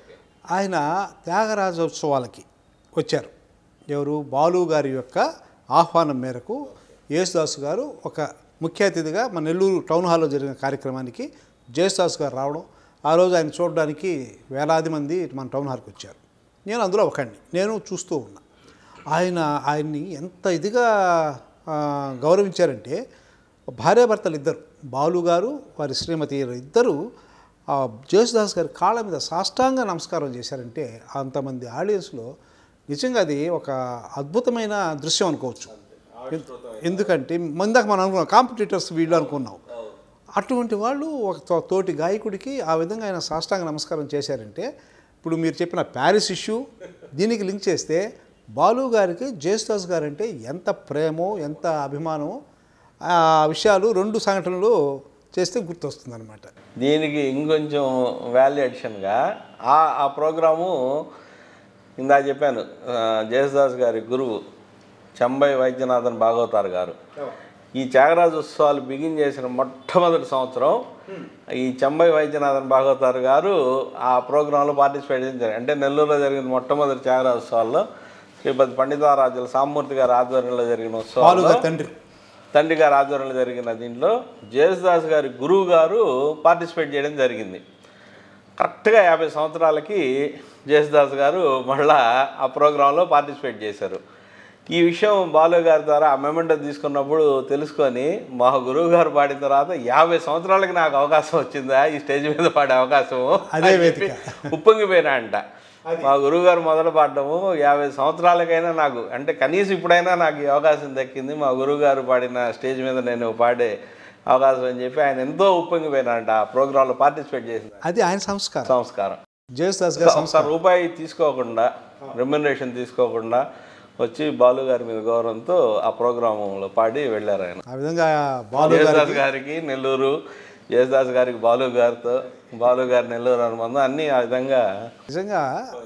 ఆయన త్యాగరాజోత్సవాలకి వచ్చారు ఎవరు బాలు గారి యొక్క ఆహ్వానం మేరకు యేసుదాస్ గారు ఒక ముఖ్య అతిథిగా మన నెల్లూరు టౌన్ హాల్లో జరిగిన కార్యక్రమానికి జయసుదాస్ గారు రావడం ఆ రోజు ఆయన చూడడానికి వేలాది మంది మన టౌన్ హాల్కి వచ్చారు నేను అందులో ఒకడిని నేను చూస్తూ ఉన్నా ఆయన ఆయన్ని ఎంత ఇదిగా ఆ, గౌరవించారంటే భార్యాభర్తలు ఇద్దరు బాలు గారు వారి శ్రీమతి ఇద్దరు ఆ జేసుదాస్ గారి కాళ్ళ మీద సాష్టాంగ నమస్కారం చేశారంటే అంతమంది ఆడియన్స్లో నిజంగా అది ఒక అద్భుతమైన దృశ్యం అనుకోవచ్చు ఎన్- ఎందుకంటే మందాక మనం అనుకున్నాం కాంపిటీటర్స్ వీళ్ళు అనుకున్నాం అటువంటి వాళ్ళు ఒక తో- తోటి గాయకుడికి ఆ విధంగా ఆయన సాష్టాంగ నమస్కారం చేశారంటే ఇప్పుడు మీరు చెప్పిన ప్యారిస్ ఇష్యూ దీనికి లింక్ చేస్తే బాలు గారికి జేసుదాస్ గారు అంటే ఎంత ప్రేమో ఎంత అభిమానమో ఆ విషయాలు రెండు సంఘటనలు చేస్తే గుర్తొస్తుంది అనమాట దీనికి ఇంకొంచెం వాల్యూ అడిషన్గా ఆ ఆ ప్రోగ్రాము ఇందా చెప్పాను ఆ, జయసుదాస్ గారి గురువు చెంబై వైద్యనాథన్ భాగవతార్ గారు ఈ త్యాగరాజ ఉత్సవాలు బిగిన్ చేసిన మొట్టమొదటి సంవత్సరం ఈ చెంబై వైద్యనాథన్ భాగవతార్ గారు ఆ ప్రోగ్రాంలో పార్టిసిపేట్ చేశారు అంటే నెల్లూరులో జరిగిన మొట్టమొదటి త్యాగరాజ ఉత్సవాల్లో శ్రీపతి పండితారాజుల సామూర్తి గారి ఆధ్వర్యంలో జరిగిన బాలు ఉత్సవాల్లో గారి తండ్రి తండ్రి గారి ఆధ్వర్యంలో జరిగిన దీంట్లో జేసుదాస్ గారి గురువు గారు పార్టిసిపేట్ చేయడం జరిగింది కరెక్ట్గా యాభై సంవత్సరాలకి జేసుదాస్ గారు మళ్ళా ఆ ప్రోగ్రాంలో పార్టిసిపేట్ చేశారు ఈ విషయం బాలు గారి ద్వారా ఆ మెమెంటో తీసుకున్నప్పుడు తెలుసుకొని మా గురువు గారు పాడిన తర్వాత యాభై సంవత్సరాలకి నాకు అవకాశం వచ్చిందా ఈ స్టేజ్ మీద పాడే అవకాశం అదే అని చెప్పి వేదిక. ఉప్పొంగిపోయినా అంట మా గురువు గారు మొదలు పాడటము యాభై సంవత్సరాలకైనా నాకు అంటే కనీసం ఇప్పుడైనా నాకు ఈ అవకాశం దక్కింది మా గురువు గారు పాడిన స్టేజ్ మీద నేను పాడే అవకాశం అని చెప్పి ఆయన ఎంతో ఉప్పొంగిపోయినాడంట ఆ ప్రోగ్రాంలో పార్టిసిపేట్ చేసిన అది ఆయన సంస్కారం సంస్కారం జేసుదాస్ గారి ఒక్క సంస్కారం రూపాయి తీసుకోకుండా రెమ్యునరేషన్ తీసుకోకుండా వచ్చి బాలు గారి మీద గౌరవంతో ఆ ప్రోగ్రాంలో పాడి వెళ్ళారు ఆయన ఆ విధంగా బాలు గారి జయదాస్ గారికి నెల్లూరు జయదాస్ గారికి బాలు గారితో బాలు గారి నెల్లూరు అనుబంధం అన్నీ ఆ విధంగా నిజంగా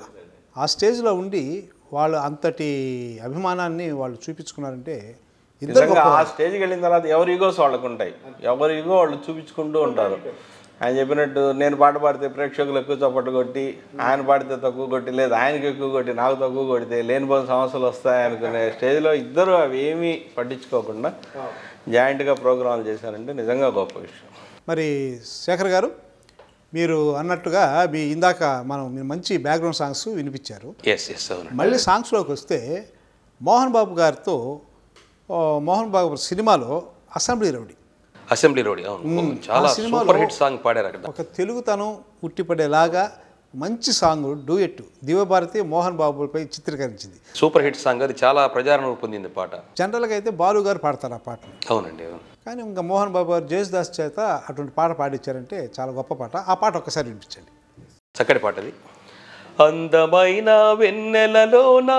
ఆ స్టేజ్లో ఉండి వాళ్ళు అంతటి అభిమానాన్ని వాళ్ళు చూపించుకున్నారంటే ఇద్దరు నిజంగా గొప్ప ఆ స్టేజ్కి వెళ్ళిన తర్వాత ఎవరి ఈగోస్ వాళ్ళకు ఉంటాయి ఎవరి ఈగో వాళ్ళు చూపించుకుంటూ ఉంటారు ఆయన చెప్పినట్టు నేను పాట పాడితే ప్రేక్షకులు ఎక్కువ చప్పట్లు కొట్టి ఆయన పాడితే తక్కువ కొట్టి లేదు ఆయనకి ఎక్కువ కొట్టి నాకు తక్కువ కొడితే లేనిపోయిన సమస్యలు వస్తాయి అనుకునే స్టేజ్లో ఇద్దరు అవి ఏమీ పట్టించుకోకుండా జాయింట్గా ప్రోగ్రాంలు చేశారంటే నిజంగా గొప్ప విషయం మరి శేఖర్ గారు మీరు అన్నట్టుగా మీ ఇందాక మనం మీరు మంచి బ్యాక్గ్రౌండ్ సాంగ్స్ వినిపించారు ఎస్ ఎస్ అవునండి మళ్ళీ సాంగ్స్లోకి వస్తే మోహన్ బాబు గారితో ఓ, మోహన్ బాబు సినిమాలో అసెంబ్లీ రౌడీ అసెంబ్లీ రోడ్ అవును చాలా ఆ సినిమాలో సూపర్ హిట్ సాంగ్ పాడారు అక్కడ ఒక తెలుగుతనం ఉట్టిపడేలాగా మంచి సాంగ్ డూయెట్ దివ్యభారతి మోహన్ బాబుపై చిత్రీకరించింది సూపర్ హిట్ సాంగ్ అది చాలా ప్రజాదరణ పొందింది పాట జనరల్గా అయితే బాలు గారు పాడతారు ఆ పాటను అవునండి అవును కానీ ఇంకా మోహన్ బాబు గారు జేసుదాస్ చేత అటువంటి పాట పాడించారంటే చాలా గొప్ప పాట ఆ పాట ఒక్కసారి వినిపించండి చక్కటి పాట అది అందమైన వెన్నెలలోన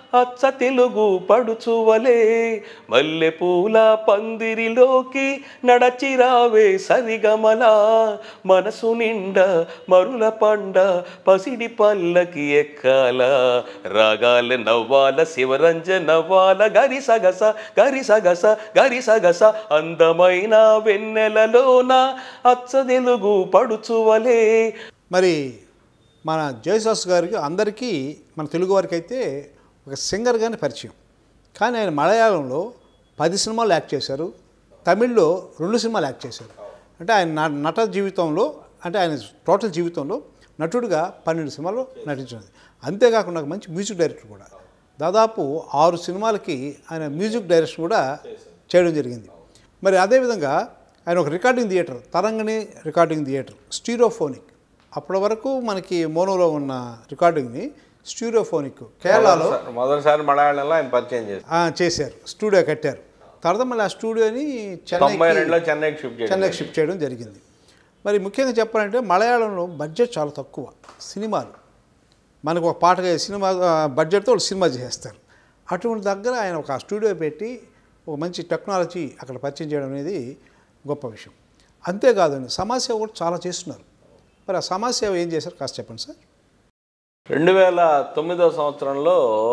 అచ్చ తెలుగు పడుచువలే మల్లె పూల పందిరిలోకి నడచిరావే సరిగమల మనసు నిండా మరుల పండ పసిడి పల్లకి ఎక్కాల రాగాల నవ్వాల శివరంజ నవ్వాల గరి సగస గరి సగస గరి సగస అందమైన వెన్నెలలోన అచ్చ తెలుగు పడుచువలే మరి మన జయశాస్ గారికి అందరికీ మన తెలుగు వారికి అయితే ఒక సింగర్గానే పరిచయం కానీ ఆయన మలయాళంలో పది సినిమాలు యాక్ట్ చేశారు తమిళ్లో రెండు సినిమాలు యాక్ట్ చేశారు అంటే ఆయన న- నట జీవితంలో అంటే ఆయన టోటల్ జీవితంలో నటుడిగా పన్నెండు సినిమాలు నటించినది అంతేకాకుండా ఒక మంచి మ్యూజిక్ డైరెక్టర్ కూడా దాదాపు ఆరు సినిమాలకి ఆయన మ్యూజిక్ డైరెక్షన్ కూడా చేయడం జరిగింది మరి అదేవిధంగా ఆయన ఒక recording theatre Tarangini recording theatre stereophonic అప్పటి వరకు మనకి మోనోలో ఉన్న రికార్డింగ్ని స్టీరియోఫోనిక్ కేరళలో మొదటిసారి- మొదటిసారి మలయాళంలో ఆయన పరిచయం చేశారు ఆ, చేశారు స్టూడియో కట్టారు తర్వాత మళ్ళీ ఆ స్టూడియోని తొంభై చెన్నైకి రెండులో చెన్నైకి షిఫ్ట్ చేశారు చెన్నైకి షిఫ్ట్ చేయడం జరిగింది మరి ముఖ్యంగా చెప్పాలంటే మలయాళంలో బడ్జెట్ చాలా తక్కువ సినిమాలు మనకు ఒక పాటగా సినిమా ఆ, బడ్జెట్తో వాళ్ళు సినిమా చేస్తారు అటువంటి దగ్గర ఆయన ఒక స్టూడియో పెట్టి ఒక మంచి టెక్నాలజీ అక్కడ పరిచయం చేయడం అనేది గొప్ప విషయం అంతేకాదండి సమాజ సేవ కూడా చాలా చేస్తున్నారు మరి ఆ సమాజ సేవ ఏం చేశారు కాస్త చెప్పండి సార్ రెండు వేల తొమ్మిదో సంవత్సరంలో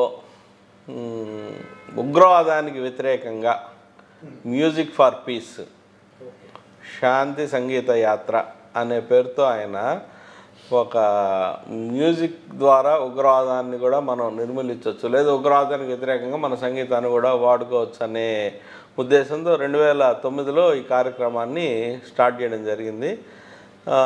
మ్, ఉగ్రవాదానికి వ్యతిరేకంగా మ్యూజిక్ ఫర్ పీస్ శాంతి సంగీత యాత్ర అనే పేరుతో ఆయన ఒక మ్యూజిక్ ద్వారా ఉగ్రవాదాన్ని కూడా మనం నిర్మూలించవచ్చు లేదా ఉగ్రవాదానికి వ్యతిరేకంగా మన సంగీతాన్ని కూడా వాడుకోవచ్చు అనే ఉద్దేశంతో రెండు వేల తొమ్మిదిలో ఈ కార్యక్రమాన్ని స్టార్ట్ చేయడం జరిగింది ఆ,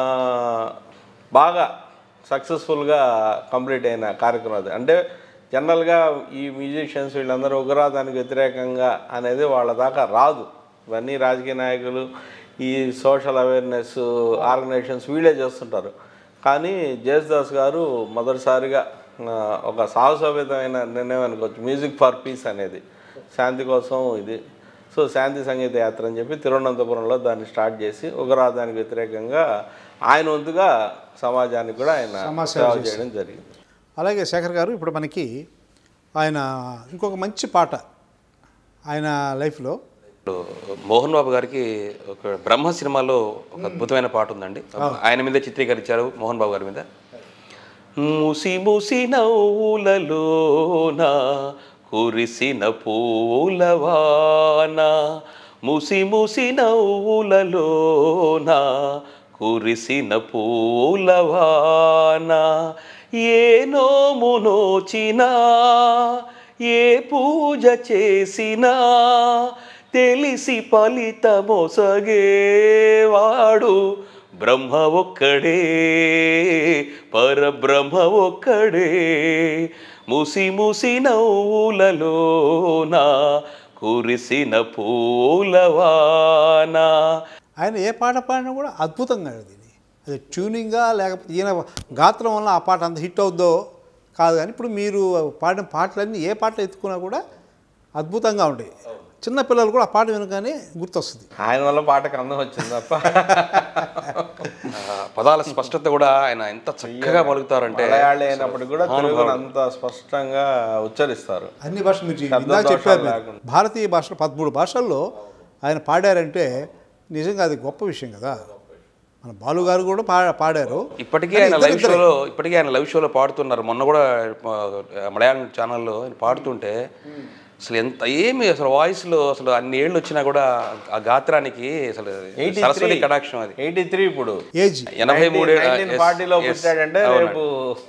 బాగా సక్సెస్ఫుల్గా కంప్లీట్ అయిన కార్యక్రమం అది అంటే జనరల్గా ఈ మ్యూజిషియన్స్ వీళ్ళందరూ ఉగ్రవాదానికి వ్యతిరేకంగా అనేది వాళ్ళ దాకా రాదు ఇవన్నీ రాజకీయ నాయకులు ఈ సోషల్ అవేర్నెస్ ఆర్గనైజేషన్స్ వీళ్ళే చేస్తుంటారు కానీ జయసుదాస్ గారు మొదటిసారిగా ఆ, ఒక సాహసోపేతమైన నిర్ణయం అనుకోవచ్చు మ్యూజిక్ ఫర్ పీస్ అనేది శాంతి కోసం ఇది సో శాంతి సంగీత యాత్ర అని చెప్పి తిరువనంతపురంలో దాన్ని స్టార్ట్ చేసి ఉగ్రవాదానికి వ్యతిరేకంగా ఆయన వంతుగా సమాజానికి కూడా ఆయన సమాజ సేవ సేవ చేయడం జరిగింది అలాగే శేఖర్ గారు ఇప్పుడు మనకి ఆయన ఇంకొక మంచి పాట ఆయన లైఫ్లో ఇప్పుడు మోహన్ బాబు గారికి ఒక బ్రహ్మ సినిమాలో ఒక అద్భుతమైన పాట ఉందండి ఆయన మీద చిత్రీకరించారు మోహన్ బాబు గారి మీద ముసి ముసి నవ్వులలోన కురిసిన పూలవాన ముసి ముసి నవ్వులలోన కురిసిన పూలవాన ఏ నోము నోచినా ఏ పూజ చేసినా తెలిసి ఫలితమొసగేవాడు బ్రహ్మ ఒక్కడే పరబ్రహ్మ ఒక్కడే ముసి ముసి నవ్వులలోన కురిసిన పూలవాన ఆయన ఏ పాట పాడినా కూడా అద్భుతంగా అది అది ట్యూనింగా లేకపోతే ఈయన గాత్రం వల్ల ఆ పాట అంత హిట్ అవుద్దో కాదు కానీ ఇప్పుడు మీరు పాడిన పాటలన్నీ ఏ పాటలు ఎత్తుకున్నా కూడా అద్భుతంగా ఉంటాయి చిన్న పిల్లలు కూడా ఆ పాట వినగానే గుర్తొస్తుంది ఆయన వల్ల పాటకు అందం వచ్చింది తప్ప ఆ, పదాల స్పష్టత కూడా ఆయన ఎంత చక్కగా పలుకుతారంటే మలయాళీ అయినప్పటికీ కూడా తెలుగును అంత స్పష్టంగా ఉచ్చరిస్తారు అన్ని భాషలు మీరు శబ్ద ఇందాక దోషాలు చెప్పారు మీరు. లేకుండా. భారతీయ భాషలో పదమూడు భాషల్లో ఆయన పాడారంటే నిజంగా అది గొప్ప విషయం కదా మన బాలు గారు కూడా పా పాడారు ఇప్పటికీ కానీ ఆయన ఇద్దరు- లైవ్ ఇద్దరే. షోలో ఇప్పటికీ ఆయన లైవ్ షోలో పాడుతున్నారు మొన్న కూడా ఆ, మలయాళం ఛానల్లో ఆయన పాడుతుంటే అసలు ఎంత ఏమి అసలు వాయిస్లో అసలు అన్ని ఏళ్ళు వచ్చినా కూడా ఆ గాత్రానికి అసలు ఎయిటీ సరస్వతి కటాక్షం అది ఎయిటీ త్రీ ఇప్పుడు ఏజ్ ఎనభై మూడు ఫార్టీలో పుట్టాడంటే రేపు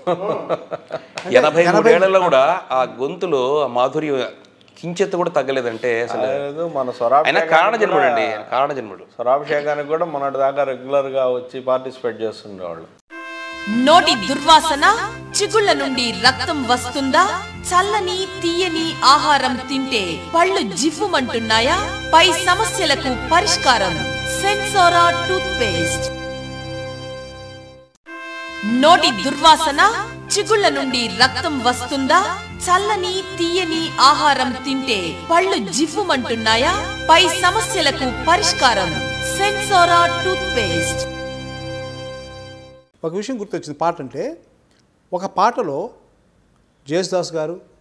ఎనభై మూడేళ్లలో కూడా ఆ గొంతులో ఆ మాధుర్యం కించెత్తు కూడా తగ్గలేదంటే అసలు లేదు, మన ఆయన స్వరాభిషేకానికి కారణ జన్ముడు కూడా- అండి ఆయన కారణ జన్ముడు స్వరాభిషేకానికి కూడా మొన్నటి దాకా రెగ్యులర్ గా వచ్చి పార్టిసిపేట్ చేస్తుండేవాళ్ళు నోటి దుర్వాసన చిగుళ్ళ నుండి రక్తం వస్తుందా చల్లని తీయని ఆహారం తింటే పళ్ళు జివ్వుమంటున్నాయా పై సమస్యలకు పరిష్కారం సెన్సోరా టూత్ పేస్ట్ నోటి దుర్వాసన చిగుళ్ళ నుండి రక్తం వస్తుందా చల్లని తీయని ఆహారం తింటే పళ్ళు జివ్వుమంటున్నాయా పై సమస్యలకు పరిష్కారం సెన్సోరా టూత్ పేస్ట్ ఒక విషయం గుర్తొచ్చింది పాట అంటే ఒక పాటలో జేసుదాస్ గారు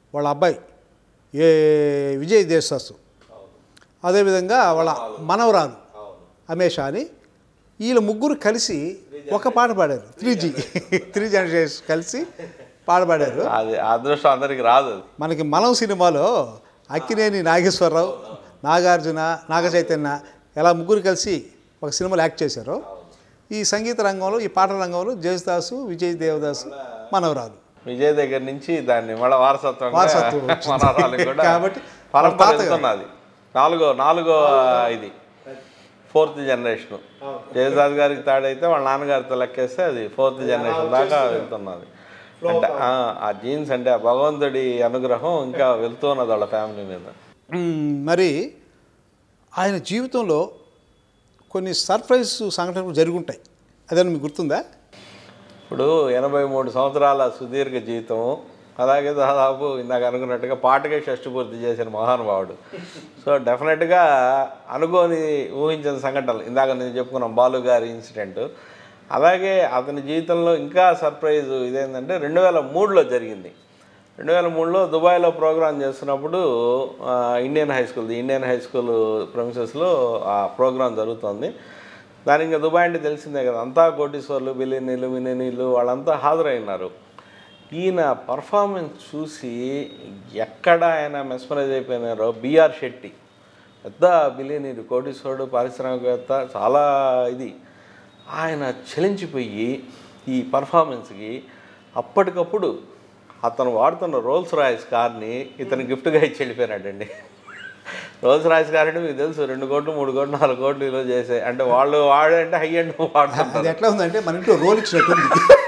వాళ్ళ అబ్బాయి ఏ విజయ్ దేశాసు అదేవిధంగా వాళ్ళ మనవరాలు అమేషా అని వీళ్ళ ముగ్గురు కలిసి ఒక పాట పాడారు త్రీ జీ త్రీ జనరేషన్స్ కలిసి పాట పాడారు అది ఆ అదృష్టం అందరికి రాదు అది మనకి మనం సినిమాలో అక్కినేని నాగేశ్వరరావు నాగార్జున నాగ చైతన్య ఎలా ముగ్గురు కలిసి ఒక సినిమాలో యాక్ట్ చేశారు ఈ సంగీత రంగంలో ఈ పాటల రంగంలో జయసుదాసు విజయ్ దేవదాసు మనవరాలు విజయ్ దగ్గర నుంచి దాన్ని మళ్ళీ వారసత్వం వారసత్వం వచ్చింది. మనరాలకు కూడా కాబట్టి పరంపర తాతగారు. వెళ్తున్నది నాలుగో నాలుగో ఇది ఫోర్త్ జనరేషన్ జయదాస్ గారికి తాడైతే వాళ్ళ నాన్నగారితో లెక్కేస్తే అది ఫోర్త్ జనరేషన్ దాకా వెళ్తున్నది అంటే ఆ, ఆ జీన్స్ అంటే ఆ భగవంతుడి అనుగ్రహం ఇంకా వెళ్తున్నది వాళ్ళ ఫ్యామిలీ మీద మ్మ్, మరి ఆయన జీవితంలో కొన్ని సర్ప్రైజ్ సంఘటనలు జరుగుంటాయి అదని మీకు గుర్తుందా ఇప్పుడు ఎనభై మూడు సంవత్సరాల సుదీర్ఘ జీవితం అలాగే దాదాపు ఇందాక అనుకున్నట్టుగా పాటకే షష్టి పూర్తి చేసిన మహానుభావుడు సో డెఫినెట్గా అనుకోని ఊహించిన సంఘటనలు ఇందాక నేను చెప్పుకున్నాం బాలు గారి ఇన్సిడెంట్ అలాగే అతని జీవితంలో ఇంకా సర్ప్రైజ్ ఇదేంటంటే రెండు వేల మూడులో జరిగింది రెండు వేల మూడులో దుబాయ్లో ప్రోగ్రామ్ చేస్తున్నప్పుడు ఆ, Indian high school the Indian high school ప్రొమిసెస్లో ఆ ప్రోగ్రామ్ జరుగుతుంది దానికి ఇంకా దుబాయ్ అంటే తెలిసిందే కదా అంతా కోటీశ్వర్లు బిలియనీలు మిలియనీలు వాళ్ళంతా హాజరైనారు ఈయన పర్ఫార్మెన్స్ చూసి ఎక్కడ ఆయన మెస్మరైజ్ అయిపోయినారో బిఆర్ శెట్టి పెద్ద బిలియనీరు కోటీశ్వరుడు పారిశ్రామికవేత్త చాలా ఇది ఆయన చలించిపోయి ఈ పర్ఫార్మెన్స్కి అప్పటికప్పుడు అతను వాడుతున్న రోల్స్ రాయిస్ కార్ని ఇతను గిఫ్ట్గా ఇచ్చి వెళ్ళిపోయినాడండి రోల్స్ రాయిస్ కార్ అంటే మీకు తెలుసు రెండు కోట్లు మూడు కోట్లు నాలుగు కోట్లు ఇలా చేసే అంటే వాళ్ళు వాడంటే హై అండ్ అది వాడుతుంటారు ఎట్లా ఉందంటే మన ఇంట్లో రోల్ ఇచ్చినట్టుంది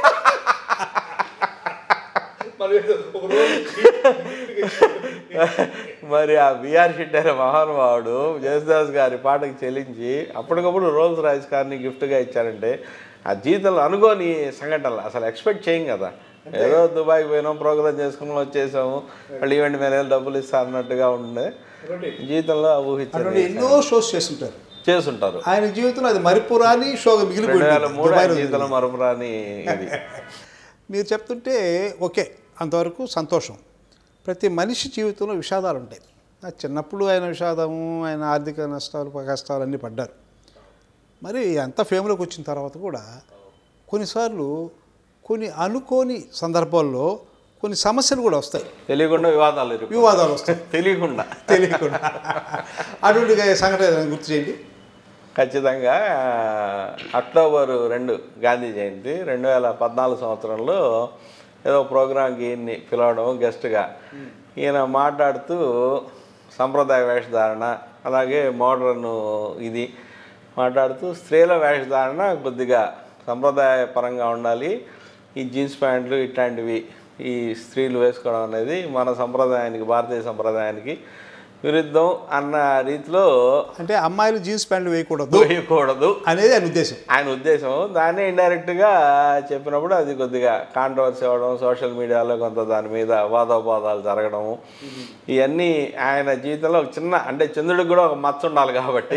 మరి ఆ బిఆర్ షెట్టి అనే మహానుభావుడు జయసుదాస్ గారి పాటకి చెల్లించి అప్పటికప్పుడు రోల్స్ రాయిస్ కార్ని గిఫ్ట్గా ఇచ్చారంటే ఆ జీవితంలో అనుకోని సంఘటనలు అసలు ఎక్స్పెక్ట్ చేయం కదా ఏదో దుబాయ్కి పోయినాం ప్రోగ్రామ్ చేసుకుని వచ్చేసాము మళ్ళీ ఈవెంట్ మీద వెళ్ళి డబ్బులు ఇస్తా అన్నట్టుగా ఉండే జీవితంలో అటువంటి ఊహించండి ఎన్నో షోస్ చేస్తుంటారు చేస్తుంటారు ఆయన జీవితంలో అది మరిపురాని షోగా రెండు వేల మిగిలిపోయింది మూడు దుబాయ్లో జీవితంలో మరపురాని ఇది మీరు చెప్తుంటే ఓకే అంతవరకు సంతోషం ప్రతి మనిషి జీవితంలో విషాదాలు ఉంటాయి నా చిన్నప్పుడు ఆయన విషాదము ఆయన ఆర్థిక నష్టాలు కష్టాలు అన్నీ పడ్డారు మరి అంత ఫేమ్లోకి వచ్చిన తర్వాత కూడా కొన్నిసార్లు కొన్ని అనుకోని సందర్భాల్లో కొన్ని సమస్యలు కూడా వస్తాయి తెలియకుండా వివాదాలు ఇరుక్కు. వివాదాలు వస్తాయి తెలియకుండా తెలియకుండా అటువంటి సంఘటన ఏదైనా గుర్తు చేయండి ఖచ్చితంగా అక్టోబర్ రెండు గాంధీ జయంతి రెండు వేల పద్నాలుగు సంవత్సరంలో ఏదో ప్రోగ్రాంకి ఈయన్ని పిలవడం గెస్ట్గా ఈయన మాట్లాడుతూ సంప్రదాయ వేషధారణ అలాగే మోడర్న్ ఇది మాట్లాడుతూ స్త్రీల వేషధారణ కొద్దిగా సంప్రదాయ పరంగా ఉండాలి ఈ జీన్స్ ప్యాంట్లు ఇట్లాంటివి ఈ స్త్రీలు వేసుకోవడం అనేది మన సంప్రదాయానికి భారతీయ సంప్రదాయానికి విరుద్ధం అన్న రీతిలో అంటే అమ్మాయిలు జీన్స్ ప్యాంట్లు వేయకూడదు వేయకూడదు అనేది ఆయన ఉద్దేశం ఆయన ఉద్దేశం దాన్ని ఇండైరెక్ట్గా చెప్పినప్పుడు అది కొద్దిగా కాంట్రవర్సీ అవ్వడం సోషల్ మీడియాలో కొంత దాని మీద వాదోపాదాలు జరగడము ఇవన్నీ ఆయన జీవితంలో ఒక చిన్న అంటే చంద్రుడికి కూడా ఒక మచ్చ ఉండాలి కాబట్టి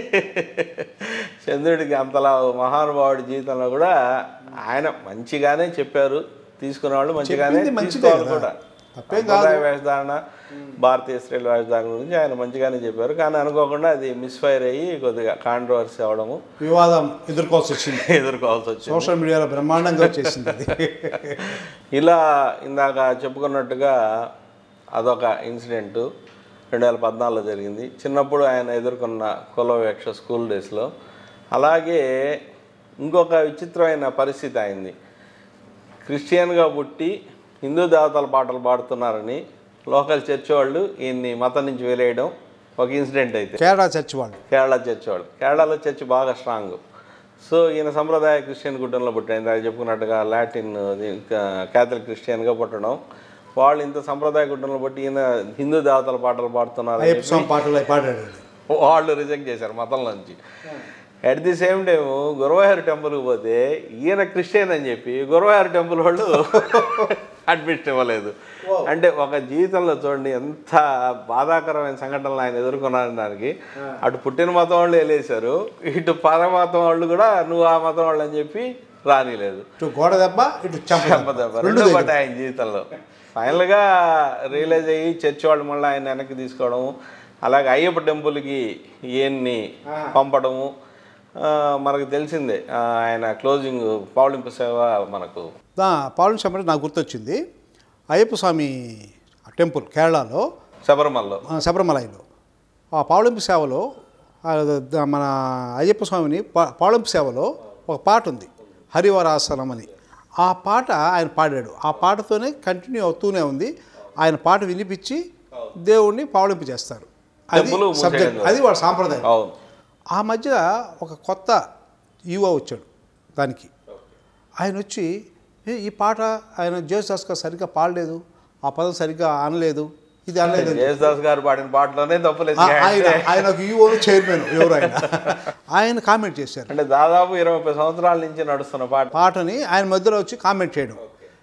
చంద్రుడికి అంతలా ఒక మహానుభావుడి జీవితంలో కూడా ఆయన మంచిగానే చెప్పారు తీసుకున్న వాళ్ళు మంచిగానే చెప్పింది మంచిదే తీసుకోవాలి కదా. కూడా తప్పేం కాదు. సంప్రదాయ వేషధారణ భారతీయ స్త్రీల వేషధారణ గురించి ఆయన మంచిగానే చెప్పారు కానీ అనుకోకుండా అది మిస్ఫైర్ అయ్యి కొద్దిగా కాంట్రవర్సీ అవడము వివాదం ఎదుర్కోవాల్సి వచ్చింది ఎదుర్కోవాల్సి వచ్చింది సోషల్ మీడియాలో బ్రహ్మాండంగా వచ్చేసింది అది ఇలా ఇందాక చెప్పుకున్నట్టుగా అదొక ఇన్సిడెంట్ రెండు వేల పద్నాలుగులో జరిగింది చిన్నప్పుడు ఆయన ఎదుర్కొన్న కులవేక్ష స్కూల్ డేస్లో అలాగే ఇంకొక విచిత్రమైన పరిస్థితి అయింది క్రిస్టియన్గా పుట్టి హిందూ దేవతల పాటలు పాడుతున్నారని లోకల్ చర్చ్ వాళ్ళు ఈయన్ని మతం నుంచి వెలేయడం ఒక ఇన్సిడెంట్ అయితే కేరళ చర్చ్ వాళ్ళు కేరళ చర్చ్ వాళ్ళు కేరళలో చర్చ్ బాగా స్ట్రాంగ్ సో ఈయన సంప్రదాయ క్రిస్టియన్ కుటుంబంలో పుట్టాడు ఇందాక చెప్పుకున్నట్టుగా లాటిన్ క్యాథలిక్ క్రిస్టియన్గా పుట్టడం వాళ్ళు ఇంత సంప్రదాయ కుటుంబంలో పుట్టి ఈయన హిందూ దేవతల పాటలు పాడుతున్నారు అని అయ్యప్ప స్వామి పాటలు అవి పాడాడు వాళ్ళు రిజెక్ట్ చేశారు మతం నుంచి at the same time Guruvayur టెంపుల్కి పోతే ఈయన క్రిస్టియన్ అని చెప్పి గురవాయూర్ టెంపుల్ వాళ్ళు అడ్మిషన్ ఇవ్వలేదు అంటే ఒక జీవితంలో చూడండి ఎంత బాధాకరమైన సంఘటనలు ఆయన ఎదుర్కొన్నారు దానికి అటు పుట్టిన మతం వాళ్ళు వెళ్ళేశారు ఇటు పర మతం వాళ్ళు కూడా నువ్వు ఆ మతం వాళ్ళు అని చెప్పి రానిలేదు ఇటు గోడ దెబ్బ ఇటు చెంప దెబ్బ దెబ్బ దెబ్బ రెండు రెండు పడ్డాయి ఆయన జీవితంలో ఫైనల్గా రియలైజ్ అయ్యి చర్చి వాళ్ళు మళ్ళీ ఆయన వెనక్కి తీసుకోవడము అలాగే అయ్యప్ప టెంపుల్కి ఈయన్ని పంపడము ఆ, మనకు తెలిసిందే ఆ, ఆయన క్లోజింగ్ పౌళింపు సేవ మనకు దా పాలన చెప్పండి నాకు గుర్తొచ్చింది అయ్యప్ప స్వామి టెంపుల్ కేరళలో శబరిమలలో ఆ, శబరిమలైలో ఆ పావులింపు సేవలో ఆ, ద- మన అయ్యప్ప స్వామిని పా పావులింపు సేవలో ఒక పాట ఉంది హరివరాసనం అని ఆ పాట ఆయన పాడాడు ఆ పాటతోనే కంటిన్యూ అవుతూనే ఉంది ఆయన పాట వినిపించి దేవుణ్ణి పావులింపు చేస్తారు అది డబ్బులు మూసేయడం సబ్జెక్ట్ అది వాళ్ళ సాంప్రదాయం అవును ఆ మధ్య ఒక కొత్త ఈవో వచ్చాడు దానికి ఆయన వచ్చి "ఏ, ఈ పాట ఆయన జేసుదాస్ గారు సరిగ్గా పాడలేదు ఆ పదం సరిగ్గా అనలేదు ఇది అనలేదు అని జయదాస్ గారు పాడిన పాటలోనే తప్పులేదు ఆ- ఆయన ఆయన ఒక ఈవో చైర్మన్ ఎవరు ఆయన ఆయన కామెంట్ చేశారు అంటే దాదాపు ఇరవై ముప్పై సంవత్సరాల నుంచి నడుస్తున్న పాట పాటని ఆయన మధ్యలో వచ్చి కామెంట్ చేయడం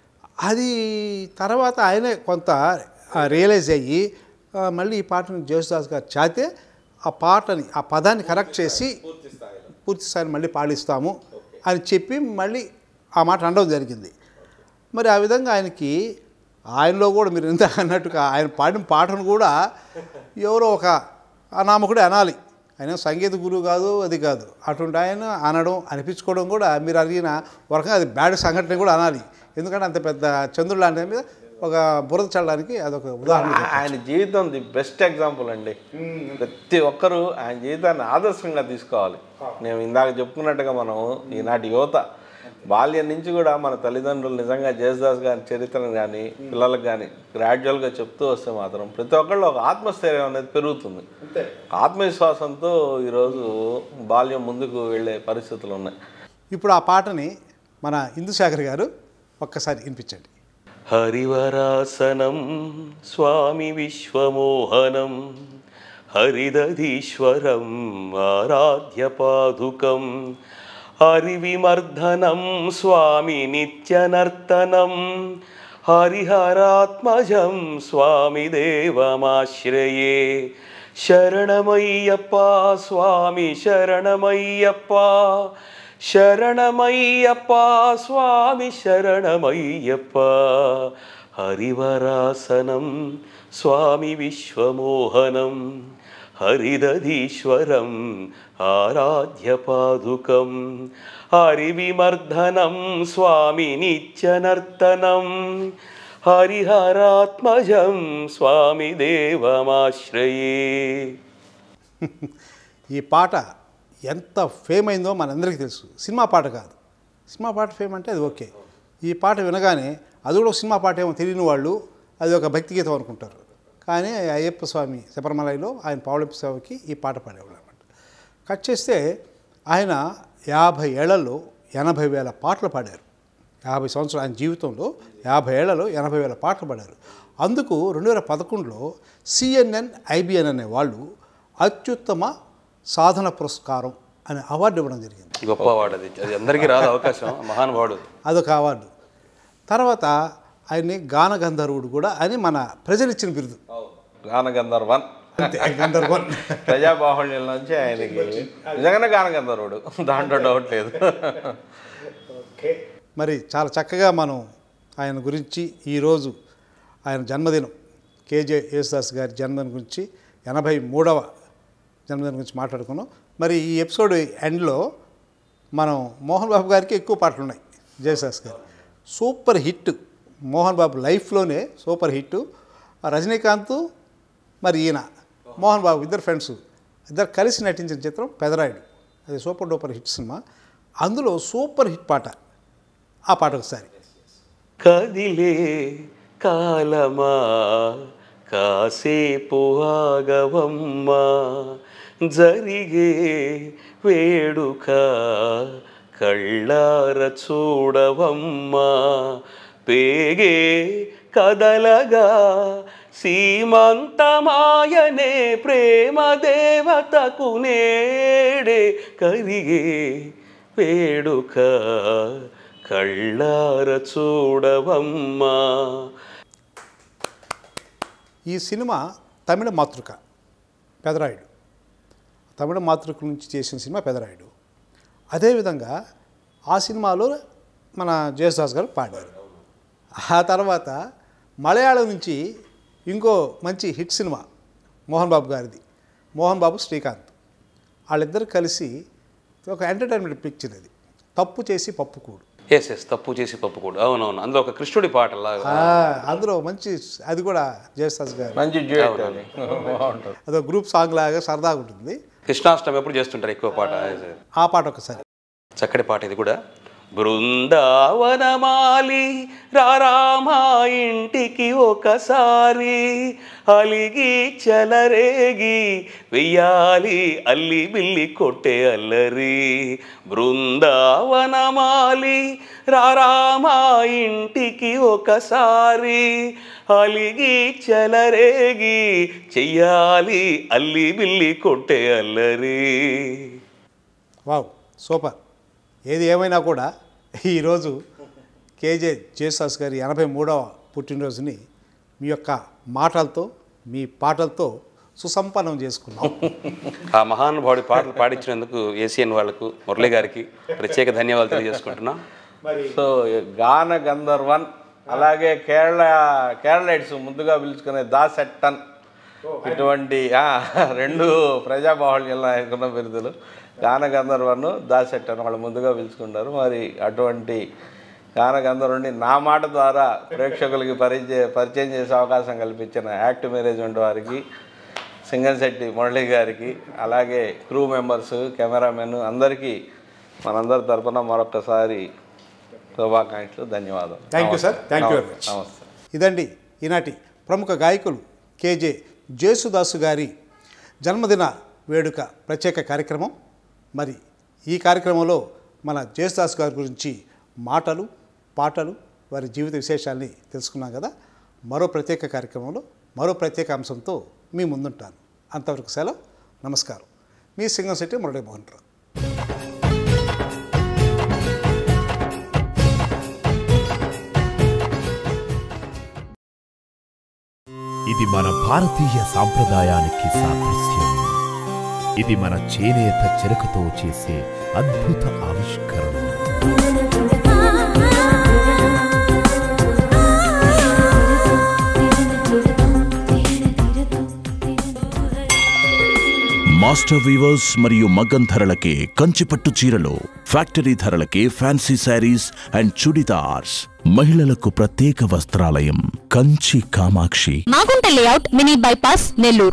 అది తర్వాత ఆయనే కొంత రియలైజ్ అయ్యి ఆ, మళ్ళీ ఈ పాటని జేసుదాస్ గారు చాతే ఆ పాటని ఆ పదాన్ని కరెక్ట్ చేసి పూర్తి స్థాయిని మళ్ళీ పాడిస్తాము అని చెప్పి మళ్ళీ ఆ మాట అనడం జరిగింది మరి ఆ విధంగా ఆయనకి ఆయనలో కూడా మీరు ఇంత అన్నట్టుగా ఆయన పాడిన పాటను కూడా ఎవరో ఒక అనామకుడే అనాలి ఆయన సంగీత గురువు కాదు అది కాదు అటువంటి ఆయన అనడం అనిపించుకోవడం కూడా మీరు అడిగిన ఒక రకంగా అది బ్యాడ్ సంఘటన కూడా అనాలి ఎందుకంటే అంత పెద్ద చంద్రుడు లాంటి మీద ఒక బురద చల్లడానికి అదొక ఉదాహరణ ఆ- ఆయన జీవితం ది బెస్ట్ ఎగ్జాంపుల్ అండి ప్రతి ఒక్కరూ ఆయన జీవితాన్ని ఆదర్శంగా తీసుకోవాలి నేను ఇందాక చెప్పుకున్నట్టుగా మనం ఈనాటి యువత బాల్యం నుంచి కూడా మన తల్లిదండ్రులు నిజంగా జయసుదాస్ గారి చరిత్రను కానీ పిల్లలకు కానీ గ్రాడ్యువల్గా చెప్తూ వస్తే మాత్రం ప్రతి ఒక్కళ్ళు ఒక ఆత్మస్థైర్యం అనేది పెరుగుతుంది ఆత్మవిశ్వాసంతో ఈరోజు బాల్యం ముందుకు వెళ్ళే పరిస్థితులు ఉన్నాయి ఇప్పుడు ఆ పాటని మన ఇందుశేఖర్ గారు ఒక్కసారి వినిపించండి హరివరాసనం స్వామి విశ్వమోహనం హరిదధీశ్వరం ఆరాధ్యపాదుకం హరివిమర్ధనం స్వామి నిత్యనర్తనం హరిహరాత్మజం స్వామి దేవమాశ్రయే శరణమయ్యప్ప స్వామి శరణమయ్యప్ప శరణమయ్యప్ప స్వామి శరణమయ్యప్ప హరివరాసనం స్వామి విశ్వమోహనం హరిదధీశ్వరం ఆరాధ్యపాదుకం హరివిమర్ధనం స్వామి నిత్యనర్తనం హరిహరాత్మజం స్వామి దేవమాశ్రయే ఈ పాట ఎంత ఫేమ్ అయిందో మనందరికీ తెలుసు సినిమా పాట కాదు సినిమా పాట ఫేమ్ అంటే అది ఓకే ఈ పాట వినగానే అది కూడా ఒక సినిమా పాట ఏమో తెలియని వాళ్ళు అది ఒక భక్తి గీతం అనుకుంటారు కానీ అయ్యప్ప స్వామి శబరిమలైలో ఆయన పావులప్ప సేవకి ఈ పాట పాడేవాళ్ళు అనమాట కట్ చేస్తే ఆయన యాభై ఏళ్లలో ఎనభై వేల పాటలు పాడారు యాభై సంవత్సరాలు ఆయన జీవితంలో యాభై ఏళ్లలో ఎనభై వేల పాటలు పాడారు అందుకు రెండు వేల పదకొండులో సిఎన్ఎన్ ఐబిఎన్ అనే వాళ్ళు అత్యుత్తమ సాధన పురస్కారం అనే అవార్డు ఇవ్వడం జరిగింది గొప్పవాడు అది అది అందరికీ రాదు అవకాశం మహానుభావుడు అదొక అవార్డు తర్వాత ఆయన్ని గాన గంధర్వుడు కూడా అని మన ప్రజలు ఇచ్చిన బిరుదు గాన గంధర్వన్ అంతే గంధర్వన్ ప్రజాబాహుళ్యం నుంచి ఆయనకి నిజంగానే గాన గంధర్వుడు దాంట్లో డౌట్ లేదు మరి చాలా చక్కగా మనం ఆయన గురించి ఈరోజు ఆయన జన్మదినం కేజే యేసుదాస్ గారి జన్మదినం గురించి ఎనభై మూడవ జన్మదినం గురించి మాట్లాడుకున్నాం మరి ఈ ఎపిసోడ్ ఎండ్లో మనం మోహన్ బాబు గారికి ఎక్కువ పాటలు ఉన్నాయి జయదాస్ గారు సూపర్ హిట్ మోహన్ బాబు లైఫ్లోనే సూపర్ హిట్ రజనీకాంత్ మరి ఈయన మోహన్ బాబు ఇద్దరు ఫ్రెండ్స్ ఇద్దరు కలిసి నటించిన చిత్రం పెదరాయుడు అది సూపర్ డూపర్ హిట్ సినిమా అందులో సూపర్ హిట్ పాట ఆ పాట ఒకసారి కదిలే కాలమా కాసేపు ఆగవమ్మా జరిగే వేడుక కళ్ళార చూడవమ్మా పేగే కదలగా సీమంతమాయనే ప్రేమ దేవతకు నేడే కరిగే వేడుక కళ్ళార చూడవమ్మా ఈ సినిమా తమిళ మాతృక పెదరాయుడు తమిళ మాతృక నుంచి చేసిన సినిమా పెదరాయుడు అదేవిధంగా ఆ సినిమాలో మన జయసుదాస్ గారు పాడారు ఆ తర్వాత మలయాళం నుంచి ఇంకో మంచి హిట్ సినిమా మోహన్ బాబు గారిది మోహన్ బాబు శ్రీకాంత్ వాళ్ళిద్దరు కలిసి ఒక ఎంటర్టైన్మెంట్ పిక్చర్ ఇది తప్పు చేసి పప్పు కూడు ఎస్ ఎస్ తప్పు చేసి పప్పు కూడా అవునవును అందులో ఒక కృష్ణుడి పాటలాగా ఆ, అందులో మంచి అది కూడా జయసుదాస్ గారు మంచి డ్యూయట్ అది బాగుంటుంది అదో గ్రూప్ సాంగ్ లాగా సరదాగా ఉంటుంది కృష్ణాష్టమి ఎప్పుడు చేస్తుంటారు ఎక్కువ పాట ఆ పాట ఒకసారి చక్కటి పాట ఇది కూడా బృందావనమాలి రారామా ఇంటికి ఒకసారి అలిగి చలరేగి వెయ్యాలి అల్లి బిల్లి కొట్టే అల్లరి బృందావనమాలి రారామా ఇంటికి ఒకసారి అలిగి చలరేగి చెయ్యాలి అల్లి బిల్లి కొట్టే అల్లరి వావ్ సూపర్ ఏది ఏమైనా కూడా ఈరోజు కేజే జేసాస్ గారి ఎనభై మూడవ పుట్టినరోజుని మీ యొక్క మాటలతో మీ పాటలతో సుసంపన్నం చేసుకున్నాం ఆ మహానుభావుడి పాటలు పాడించినందుకు ఏసియన్ వాళ్ళకు మురళి గారికి ప్రత్యేక ధన్యవాదాలు తెలియజేసుకుంటున్నాం సో గాన గంధర్వన్ అలాగే కేరళ కేరళైట్స్ ముందుగా పిలుచుకునే దాసెట్టన్ ఇటువంటి ఆ, రెండు ప్రజాబాహుళ్యంలో ఆయనకున్న బిరుదులు గాన గంధర్వన్ దాసెట్టన్ వాళ్ళు ముందుగా పిలుచుకుంటారు మరి అటువంటి గాన గంధర్వుని నా మాట ద్వారా ప్రేక్షకులకి పరిచయ పరిచయం చేసే అవకాశం కల్పించిన యాక్ట్ మేనేజ్మెంట్ వారికి సింగన్శెట్టి మురళి గారికి అలాగే క్రూ మెంబర్స్ కెమెరామెన్ అందరికీ మనందరి తరపున మరొకసారి శుభాకాంక్షలు ధన్యవాదాలు thank you sir thank you very much నమస్తే ఇదండి ఈనాటి ప్రముఖ గాయకులు కేజే జేసుదాసు గారి జన్మదిన వేడుక ప్రత్యేక కార్యక్రమం మరి ఈ కార్యక్రమంలో మన జేసుదాస్ గారి గురించి మాటలు పాటలు వారి జీవిత విశేషాల్ని తెలుసుకున్నాం కదా మరో ప్రత్యేక కార్యక్రమంలో మరో ప్రత్యేక అంశంతో మీ ముందుంటాను అంతవరకు సెలవు నమస్కారం మీ సింగంశెట్టి మురళీమోహన్ రావు ఇది మన భారతీయ సాంప్రదాయానికి సాదృశ్యం ఇది మన చేనేత చెరకుతో చేసే అద్భుత ఆవిష్కరణ మాస్టర్ వీవర్స్ మరియు మగ్గం ధరలకే కంచిపట్టు చీరలు ఫ్యాక్టరీ ధరలకే ఫ్యాన్సీ శారీస్ అండ్ చుడిదార్స్ మహిళలకు ప్రత్యేక వస్త్రాలయం Kanchi Kamakshi Magunta layout mini bypass Nellore